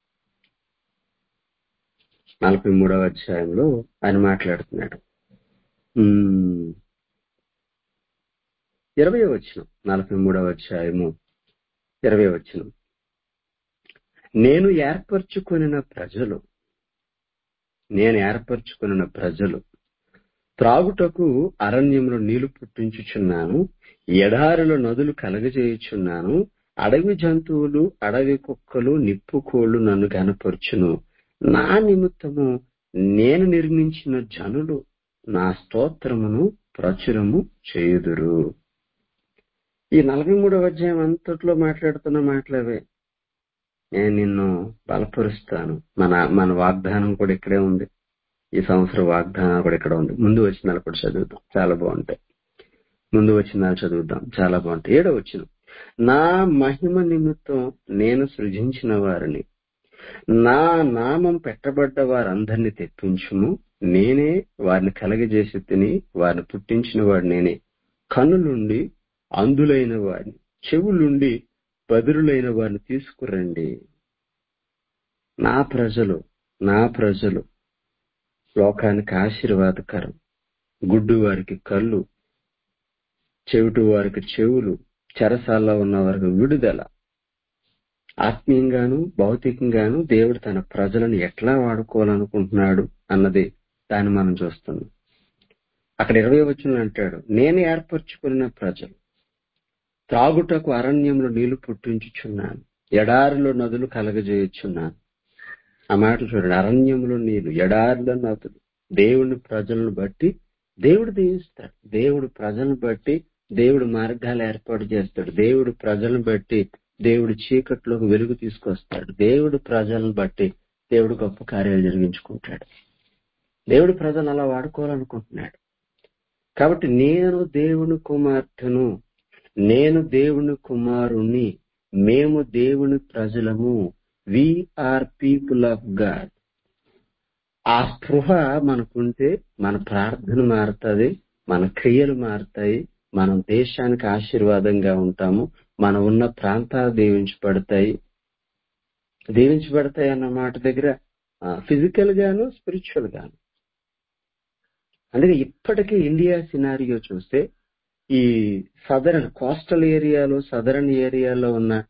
నలభై మూడవ అధ్యాయంలో ఆయన మాట్లాడుతున్నాడు ఇరవై వచ్చిన నలభై మూడవ అధ్యాయము ఇరవై వచ్చిన నేను ఏర్పరచుకొనిన ప్రజలు నేను ఏర్పరచుకొనిన ప్రజలు త్రాగుటకు అరణ్యంలో నీళ్లు పుట్టించుచున్నాను ఎడారిలో నదులు కలగజేయుచున్నాను అడవి జంతువులు అడవి కుక్కలు నిప్పు కోళ్లు నన్ను గనపరుచును నా నిమిత్తము నేను నిర్మించిన జనులు నా స్తోత్రమును ప్రచురము చేయుదురు ఈ నలభై మూడవ అధ్యాయం అంతట్లో మాట్లాడుతున్న మాటలవే నేను నిన్ను బలపరుస్తాను మన మన వాగ్దానం కూడా ఇక్కడే ఉంది ఈ సంవత్సరం వాగ్దానం కూడా ఇక్కడ ఉంది ముందు వచ్చినాలు కూడా చదువుతాం చాలా బాగుంటాయి ముందు వచ్చినాలు చదువుదాం చాలా బాగుంటాయి ఏడో వచ్చిన నా మహిమ నిమిత్తం నేను సృజించిన వారిని నా నామం పెట్టబడ్డ వారందరినీ తెప్పించుము నేనే వారిని కలగజేసి తిని వారిని పుట్టించిన వాడు నేనే కన్నులుండి అందులైన వారిని చెవులుండి బదురులైన వారిని తీసుకురండి నా ప్రజలు నా ప్రజలు లోకానికి ఆశీర్వాదకరం గుడ్డు వారికి కళ్ళు చెవిటి వారికి చెవులు చెరసాల్లో ఉన్న వారికి విడుదల ఆత్మీయంగాను భౌతికంగాను దేవుడు తన ప్రజలను ఎట్లా వాడుకోవాలనుకుంటున్నాడు అన్నది దాన్ని మనం చూస్తున్నాం అక్కడ ఇరవై వచ్చిన అంటాడు నేను ఏర్పరచుకున్న ప్రజలు త్రాగుటకు అరణ్యంలో నీళ్లు పుట్టించుచున్నాను ఎడారిలో నదులు కలగజేయుచున్నాను ఆ మాటలు చూడండి అరణ్యంలో నీళ్లు ఎడారిలో నదులు దేవుని ప్రజలను బట్టి దేవుడు దీవిస్తాడు దేవుడు ప్రజలను బట్టి దేవుడు మార్గాలు ఏర్పాటు చేస్తాడు దేవుడు ప్రజలను బట్టి దేవుడు చీకట్లోకి వెలుగు తీసుకొస్తాడు దేవుడు ప్రజలను బట్టి దేవుడు గొప్ప కార్యాలు జరిగించుకుంటాడు దేవుడు ప్రజలను అలా వాడుకోవాలనుకుంటున్నాడు కాబట్టి నేను దేవుని కుమార్తెను నేను దేవుని కుమారుణ్ణి మేము దేవుని ప్రజలము ఆర్ పీపుల్ ఆఫ్ గాడ్ ఆ స్పృహ మనకుంటే మన ప్రార్థన మారుతుంది మన క్రియలు మారుతాయి మనం దేశానికి ఆశీర్వాదంగా ఉంటాము మనం ఉన్న ప్రాంతాలు దీవించబడతాయి దీవించబడతాయి అన్న మాట దగ్గర ఫిజికల్ గాను స్పిరిచువల్ గాను అందుకే ఇప్పటికీ ఇండియా సినారియో చూస్తే ఈ సదరన్ కోస్టల్ ఏరియాలో సదరన్ ఏరియాలో ఉన్న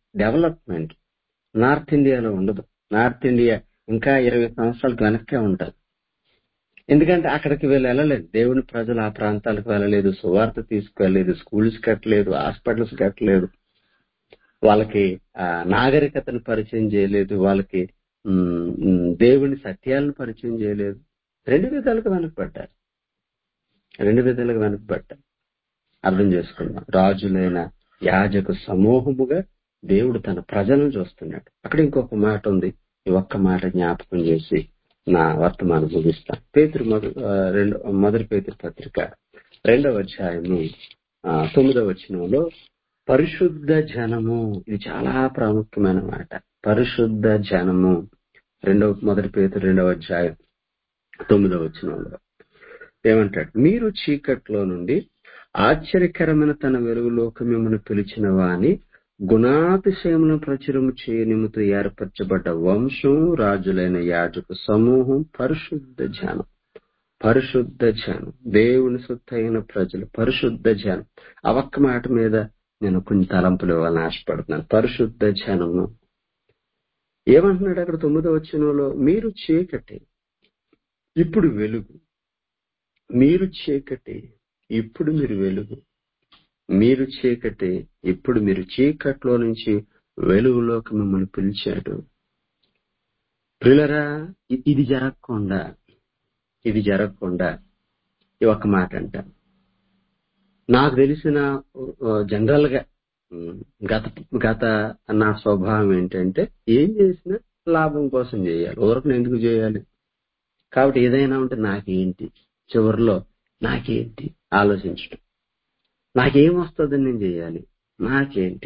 డెవలప్మెంట్ నార్త్ ఇండియాలో ఉండదు నార్త్ ఇండియా ఇంకా ఇరవై సంవత్సరాలకు వెనక్కే ఉంటుంది ఎందుకంటే అక్కడికి వీళ్ళు వెళ్ళలేదు దేవుని ప్రజలు ఆ ప్రాంతాలకు వెళ్ళలేదు సువార్త తీసుకువెళ్ళలేదు స్కూల్స్ కట్టలేదు హాస్పిటల్స్ కట్టలేదు వాళ్ళకి ఆ, నాగరికతను పరిచయం చేయలేదు వాళ్ళకి ఉమ్, ఉమ్, దేవుని సత్యాలను పరిచయం చేయలేదు రెండు విధాలుగా వెనకబడ్డారు రెండు విధాలుగా వెనకబడ్డారు అర్థం చేసుకుందాం రాజులైన యాజక సమూహముగా దేవుడు తన ప్రజలను చూస్తున్నాడు అక్కడ ఇంకొక మాట ఉంది ఈ ఒక్క మాట జ్ఞాపకం చేసి నా వర్తమానం ముగిస్తాను పేతురు మొద- ఆ, రెండు మొదటి పేతురు పత్రిక రెండవ అధ్యాయము ఆ, తొమ్మిదవ వచనంలో పరిశుద్ధ జనము ఇది చాలా ప్రాముఖ్యమైన మాట పరిశుద్ధ జనము రెండవ మొదటి పేతురు రెండవ అధ్యాయం తొమ్మిదవ వచనంలో ఏమంటాడు మీరు చీకట్లో నుండి ఆశ్చర్యకరమైన తన వెలుగులోకి మిమ్మల్ని పిలిచిన వాని గుణాతిశయములను ప్రచురము చేయ నిమిత్తం ఏర్పరచబడ్డ వంశం రాజులైన యాజక సమూహం పరిశుద్ధ జనం పరిశుద్ధ జనం దేవుని సొత్తైన ప్రజలు పరిశుద్ధ జనం ఆ ఒక్క మాట మీద నేను కొన్ని తలంపులు ఇవ్వాలని ఆశపడుతున్నాను పరిశుద్ధ జనము ఏమంటున్నాడు అక్కడ తొమ్మిదో వచ్చినలో మీరు చీకటి ఇప్పుడు వెలుగు మీరు చీకటి ఇప్పుడు మీరు వెలుగు మీరు చీకటి ఇప్పుడు మీరు చీకట్లో నుంచి వెలుగులోకి మిమ్మల్ని పిలిచాడు ప్రిలరా ఇ- ఇది జరగకుండా ఇది జరగకుండా ఈ ఒక మాట అంట నాకు తెలిసిన జనరల్ గా ఉమ్, గత గత నా స్వభావం ఏంటంటే ఏం చేసినా లాభం కోసం చేయాలి ఊరకు ఎందుకు చేయాలి కాబట్టి ఏదైనా ఉంటే నాకేంటి చివరిలో నాకేంటి ఆలోచించడం నాకేం వస్తుందని నేను చేయాలి నాకేంటి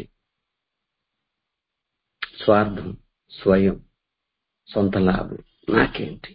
స్వార్థం స్వయం సొంత లాభం నాకేంటి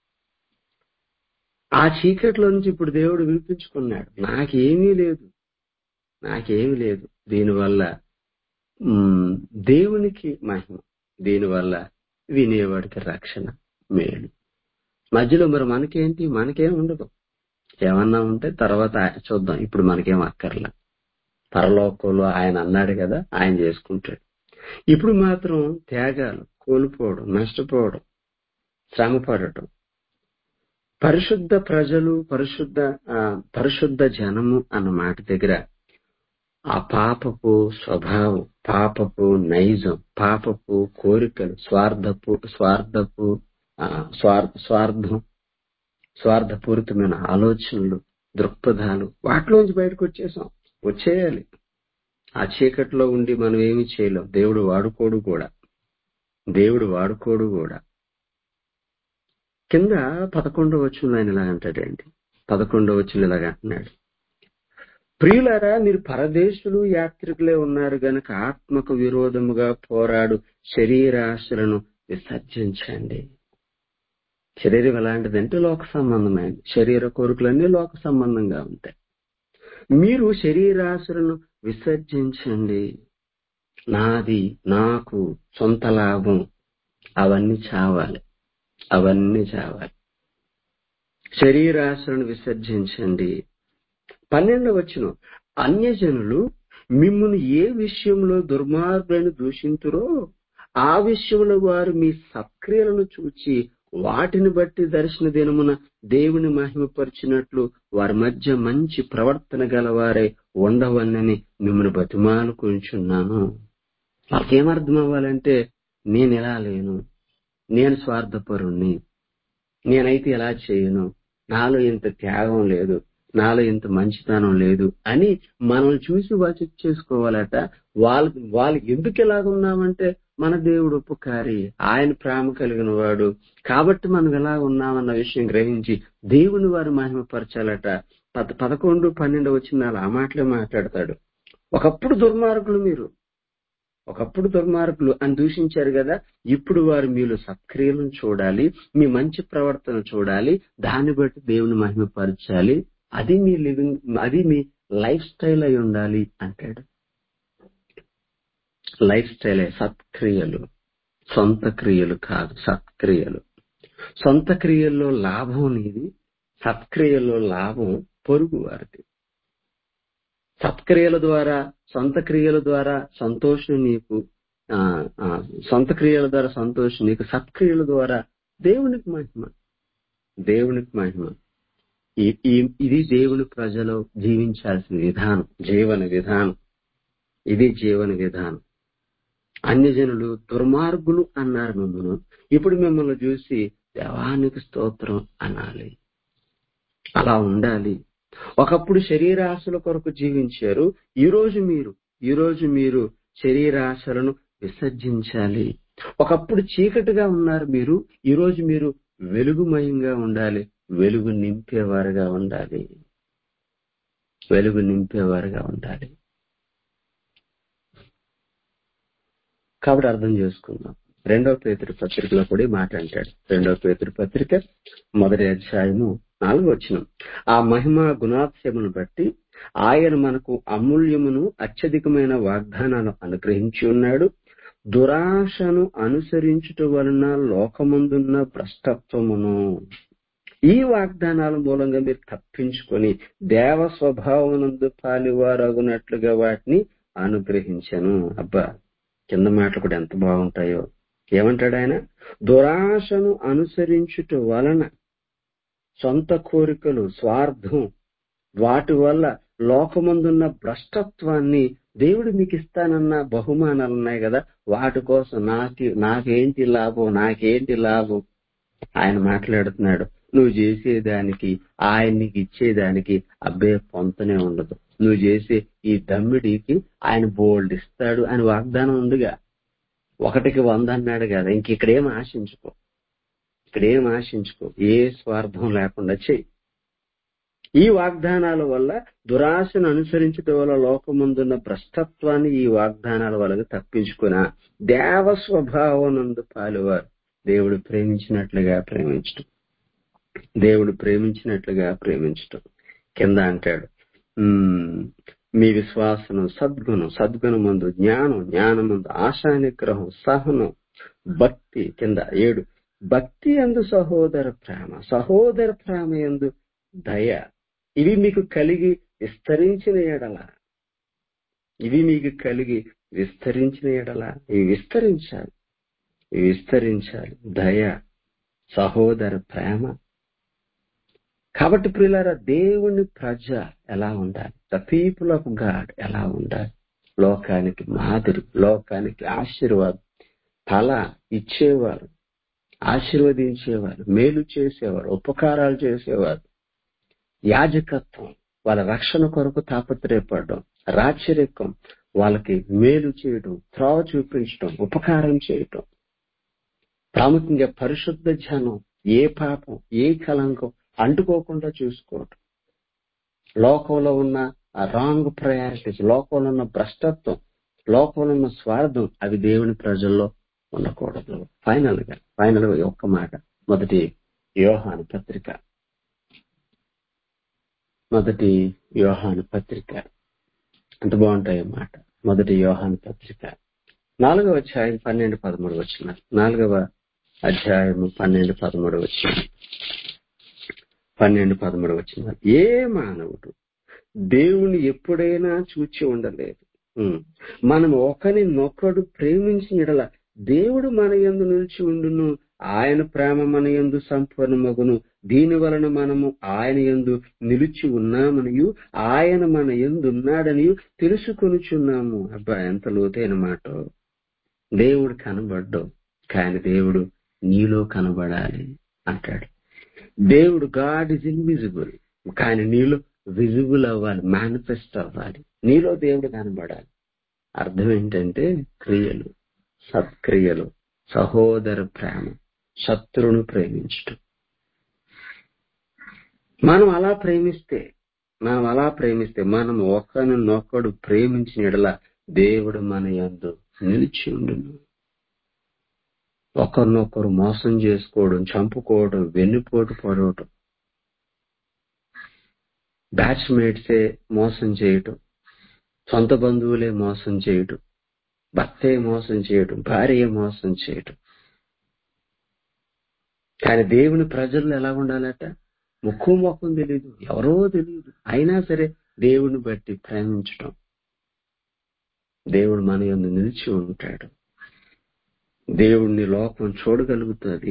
ఆ చీకట్లో నుంచి ఇప్పుడు దేవుడు వినిపించుకున్నాడు నాకేమీ లేదు నాకేమీ లేదు దీనివల్ల ఉమ్, దేవునికి మహిమ దీనివల్ల వినేవాడికి రక్షణ మేలు మధ్యలో మరి మనకేంటి మనకేం ఉండదు ఏమన్నా ఉంటే తర్వాత ఆ- చూద్దాం ఇప్పుడు మనకేం అక్కర్లా పరలోకంలో ఆయన అన్నాడు కదా ఆయన చేసుకుంటాడు ఇప్పుడు మాత్రం త్యాగాలు కోల్పోవడం నష్టపోవడం శ్రమ పడటం పరిశుద్ధ ప్రజలు పరిశుద్ధ ఆ, పరిశుద్ధ జనము అన్న మాట దగ్గర ఆ పాపపు స్వభావం పాపపు నైజం పాపపు కోరికలు స్వార్థపు స్వార్థపు ఆ, స్వార్ స్వార్థం స్వార్థపూరితమైన ఆలోచనలు దృక్పథాలు వాటిలోంచి బయటకు వచ్చేసాం వచ్చేయాలి ఆ చీకట్లో ఉండి మనం ఏమి చేయలేం దేవుడు వాడుకోడు కూడా దేవుడు వాడుకోడు కూడా కింద పదకొండవ వచ్చిన ఆయన ఇలా అంటాడండి పదకొండవ వచ్చిన ఇలాగ అంటున్నాడు ప్రియులారా మీరు పరదేశులు యాత్రికులే ఉన్నారు గనక ఆత్మకు విరోధముగా పోరాడు శరీరాశలను విసర్జించండి శరీరం ఎలాంటిదంటే లోక సంబంధమైనది శరీర కోరికలన్నీ లోక సంబంధంగా ఉంటాయి మీరు శరీరాశలను విసర్జించండి నాది నాకు సొంత లాభం అవన్నీ చావాలి అవన్నీ చావాలి శరీరాశలను విసర్జించండి పన్నెండు వచ్చిన అన్యజనులు మిమ్మును ఏ విషయంలో దుర్మార్గులను దూషింతురో ఆ విషయంలో వారు మీ సక్రియలను చూచి వాటిని బట్టి దర్శన దినమున దేవుని మహిమపరిచినట్లు వారి మధ్య మంచి ప్రవర్తన గలవారై ఉండవలనని మిమ్మల్ని బతిమాలుకుంటున్నాను వాళ్ళకేమర్థం అవ్వాలంటే నేను ఎలా లేను నేను స్వార్థపరుణ్ణి నేనైతే ఎలా చేయను నాలో ఇంత త్యాగం లేదు నాలో ఇంత మంచితనం లేదు అని మనల్ని చూసి వాళ్ళు చెక్ చేసుకోవాలట వాళ్ళు వాళ్ళు ఎందుకు ఎలాగున్నామంటే మన దేవుడు ఉపకారి ఆయన ప్రేమ కలిగిన వాడు కాబట్టి మనం ఎలా ఉన్నామన్న విషయం గ్రహించి దేవుని వారు మహిమపరచాలట పద పదకొండు పన్నెండు వచ్చిన ఆ మాటలే మాట్లాడతాడు ఒకప్పుడు దుర్మార్గులు మీరు ఒకప్పుడు దుర్మార్గులు అని దూషించారు కదా ఇప్పుడు వారు మీలో సత్క్రియలను చూడాలి మీ మంచి ప్రవర్తన చూడాలి దాన్ని బట్టి దేవుని మహిమపరచాలి అది మీ లివింగ్ అది మీ లైఫ్ స్టైల్ అయి ఉండాలి అంటాడు లైఫ్ స్టైల్ సత్క్రియలు సొంత క్రియలు కాదు సత్క్రియలు సొంత క్రియల్లో లాభం నీది సత్క్రియల్లో లాభం పొరుగు వారిది సత్క్రియల ద్వారా సొంత క్రియల ద్వారా సంతోషం నీకు ఆ, ఆ, సొంత క్రియల ద్వారా సంతోషం నీకు సత్క్రియల ద్వారా దేవునికి మహిమ దేవునికి మహిమ ఈ- ఈ- ఇది దేవుని ప్రజలు జీవించాల్సిన విధానం జీవన విధానం ఇది జీవన విధానం అన్యజనులు దుర్మార్గులు అన్నారు మిమ్మల్ని ఇప్పుడు మిమ్మల్ని చూసి దేవానికి స్తోత్రం అనాలి అలా ఉండాలి ఒకప్పుడు శరీరాశల కొరకు జీవించారు ఈ రోజు మీరు ఈ రోజు మీరు శరీరాశలను విసర్జించాలి ఒకప్పుడు చీకటిగా ఉన్నారు మీరు ఈ రోజు మీరు వెలుగుమయంగా ఉండాలి వెలుగు నింపేవారుగా ఉండాలి వెలుగు నింపేవారుగా ఉండాలి కాబట్టి అర్థం చేసుకుందాం రెండవ పేతురు పత్రికలో కూడా ఈ మాట అంటాడు రెండవ పేతురు పత్రిక మొదటి అధ్యాయము నాలుగు వచ్చిన ఆ మహిమ గుణాత్యమును బట్టి ఆయన మనకు అమూల్యమును అత్యధికమైన వాగ్దానాలు అనుగ్రహించి ఉన్నాడు దురాశను అనుసరించుట వలన లోకమందున్న భ్రష్టత్వమును ఈ వాగ్దానాల మూలంగా మీరు తప్పించుకొని దేవ స్వభావనందు పాలివారగునట్లుగా వాటిని అనుగ్రహించను అబ్బా కింద మాటలు కూడా ఎంత బాగుంటాయో ఏమంటాడు ఆయన దురాశను అనుసరించుట వలన సొంత కోరికలు స్వార్థం వాటి వల్ల లోకమందున్న భ్రష్టత్వాన్ని దేవుడు మీకు ఇస్తానన్న బహుమానాలు ఉన్నాయి కదా వాటి కోసం నాకు నాకేంటి లాభం నాకేంటి లాభం ఆయన మాట్లాడుతున్నాడు నువ్వు చేసేదానికి ఆయన నీకు ఇచ్చేదానికి అబ్బే పొంతనే ఉండదు నువ్వు చేసే ఈ దమ్మిడికి ఆయన బోల్డ్ ఇస్తాడు అని వాగ్దానం ఉందిగా ఒకటికి వంద అన్నాడు కదా ఇంక ఇక్కడేం ఆశించుకో ఇక్కడేం ఆశించుకో ఏ స్వార్థం లేకుండా చెయ్యి ఈ వాగ్దానాల వల్ల దురాశను అనుసరించడం వల్ల లోకముందున్న భ్రష్టత్వాన్ని ఈ వాగ్దానాల వల్ల తప్పించుకున్న దేవ స్వభావనందు పాలువారు దేవుడు ప్రేమించినట్లుగా ప్రేమించటం దేవుడు ప్రేమించినట్లుగా ప్రేమించటం కింద అంటాడు "ఉమ్, మీ విశ్వాసను సద్గుణం సద్గుణం ముందు జ్ఞానం జ్ఞానం ముందు ఆశా నిగ్రహం సహనం భక్తి కింద ఏడు భక్తి ఎందు సహోదర ప్రేమ సహోదర ప్రేమ ఎందు దయ ఇవి మీకు కలిగి విస్తరించిన ఎడల ఇవి మీకు కలిగి విస్తరించిన ఎడల ఇవి విస్తరించాలి ఇవి విస్తరించాలి దయ సహోదర ప్రేమ కాబట్టి ప్రియులారా దేవుని ప్రజ ఎలా ఉండాలి ద పీపుల్ ఆఫ్ గాడ్ ఎలా ఉండాలి లోకానికి మాదిరి లోకానికి ఆశీర్వాదం తల ఇచ్చేవారు ఆశీర్వదించేవారు మేలు చేసేవారు ఉపకారాలు చేసేవారు యాజకత్వం వాళ్ళ రక్షణ కొరకు తాపత్రయపడడం రాచరికం వాళ్ళకి మేలు చేయడం త్రోవ చూపించడం ఉపకారం చేయటం ప్రాముఖ్యంగా పరిశుద్ధ జనం ఏ పాపం ఏ కలంకం అంటుకోకుండా చూసుకోవటం లోకంలో ఉన్న ఆ రాంగ్ ప్రయారిటీస్ లోకంలో ఉన్న భ్రష్టత్వం లోకంలో ఉన్న స్వార్థం అవి దేవుని ప్రజల్లో ఉండకూడదు ఫైనల్ గా ఫైనల్ గా ఒక్క మాట మొదటి యోహాను పత్రిక మొదటి యోహాను పత్రిక ఎంత బాగుంటాయి మాట మొదటి యోహాను పత్రిక నాలుగవ అధ్యాయం పన్నెండు పదమూడు వచ్చిన నాలుగవ అధ్యాయము పన్నెండు పదమూడు వచ్చిన పన్నెండు పదమూడు వచ్చిన ఏ మానవుడు దేవుని ఎప్పుడైనా చూచి ఉండలేదు ఉమ్. మనం ఒకరినొకడు ప్రేమించిన దేవుడు మన యందు నిలిచి ఉండును ఆయన ప్రేమ మన యందు సంపూర్ణమగును దీని వలన మనము ఆయన యందు నిలిచి ఉన్నామనియు ఆయన మన యందు ఉన్నాడనియు తెలుసుకొనుచున్నాము అబ్బా ఎంత లోతైన మాట దేవుడు కనబడ్డు కానీ దేవుడు నీలో కనబడాలి అంటాడు దేవుడు గాడ్ ఇస్ ఇన్విజిబుల్ కానీ నీలో విజిబుల్ అవ్వాలి మేనిఫెస్ట్ అవ్వాలి నీలో దేవుడు కనబడాలి అర్థం ఏంటంటే క్రియలు సత్క్రియలు సహోదర ప్రేమ శత్రువును ప్రేమించటం మనం అలా ప్రేమిస్తే మనం అలా ప్రేమిస్తే మనం ఒకరినొకడు ప్రేమించిన యెడల దేవుడు మన యందు నిలిచి ఉండును ఒకరినొకరు మోసం చేసుకోవడం చంపుకోవడం వెన్నుపోటు పడవటం బ్యాచ్ మేట్సే మోసం చేయటం సొంత బంధువులే మోసం చేయటం భర్తే మోసం చేయటం భార్య మోసం చేయటం కానీ దేవుని ప్రజల్లో ఎలా ఉండాలట ముక్కు ముఖం తెలియదు ఎవరో తెలియదు అయినా సరే దేవుని బట్టి ప్రేమించటం దేవుడు మన యందు నిలిచి ఉంటాడు దేవుణ్ణి లోకం చూడగలుగుతుంది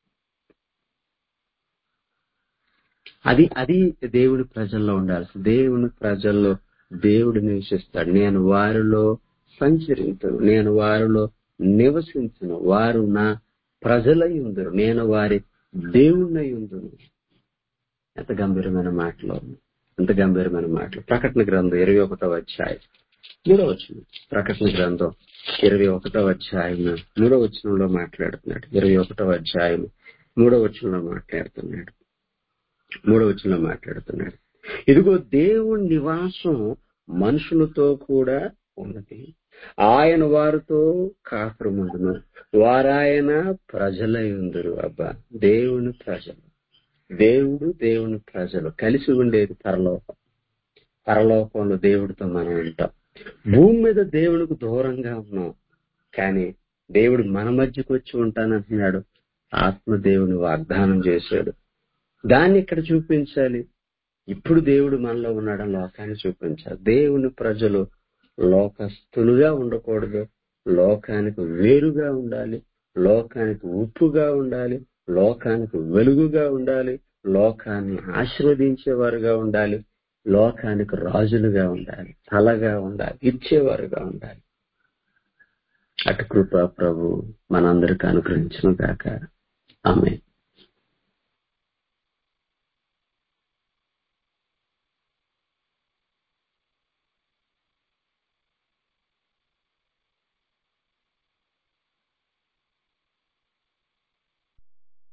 అది అది దేవుడి ప్రజల్లో ఉండాల్సి దేవుని ప్రజల్లో దేవుడు నివసిస్తాడు నేను వారిలో సంచరించను నేను వారిలో నివసించను వారు నా ప్రజలై ఉందరు నేను వారి దేవుణ్ణై ఉందును ఎంత గంభీరమైన మాటలు ఎంత గంభీరమైన మాటలు ప్రకటన గ్రంథం ఇరవై ఒకటో అధ్యాయం మూడో వచనం ప్రకటన గ్రంథం ఇరవై ఒకటో అధ్యాయం మూడో వచనంలో మాట్లాడుతున్నాడు ఇరవై ఒకటో అధ్యాయం మూడో వచనంలో మాట్లాడుతున్నాడు మూడో వచనంలో మాట్లాడుతున్నాడు ఇదిగో దేవుని నివాసం మనుషులతో కూడా ఉన్నది ఆయన వారితో కాపురముందును వారాయన ప్రజలై ఉందరు అబ్బా దేవుని ప్రజలు దేవుడు దేవుని ప్రజలు కలిసి ఉండేది పరలోకం పరలోకంలో దేవుడితో మనం ఉంటాం భూమి మీద దేవుడికి దూరంగా ఉన్నాం కానీ దేవుడు మన మధ్యకు వచ్చి ఉంటానంటున్నాడు ఆత్మ దేవుని వాగ్దానం చేశాడు దాన్ని ఇక్కడ చూపించాలి ఇప్పుడు దేవుడు మనలో ఉన్నాడని లోకాన్ని చూపించాలి దేవుని ప్రజలు లోకస్తులుగా ఉండకూడదు లోకానికి వేరుగా ఉండాలి లోకానికి ఉప్పుగా ఉండాలి లోకానికి వెలుగుగా ఉండాలి లోకాన్ని ఆశీర్వదించేవారుగా ఉండాలి లోకానికి రాజులుగా ఉండాలి తలగా ఉండాలి ఇచ్చేవారుగా ఉండాలి అటు కృప ప్రభు మనందరికి అనుగ్రహించును గాక ఆమె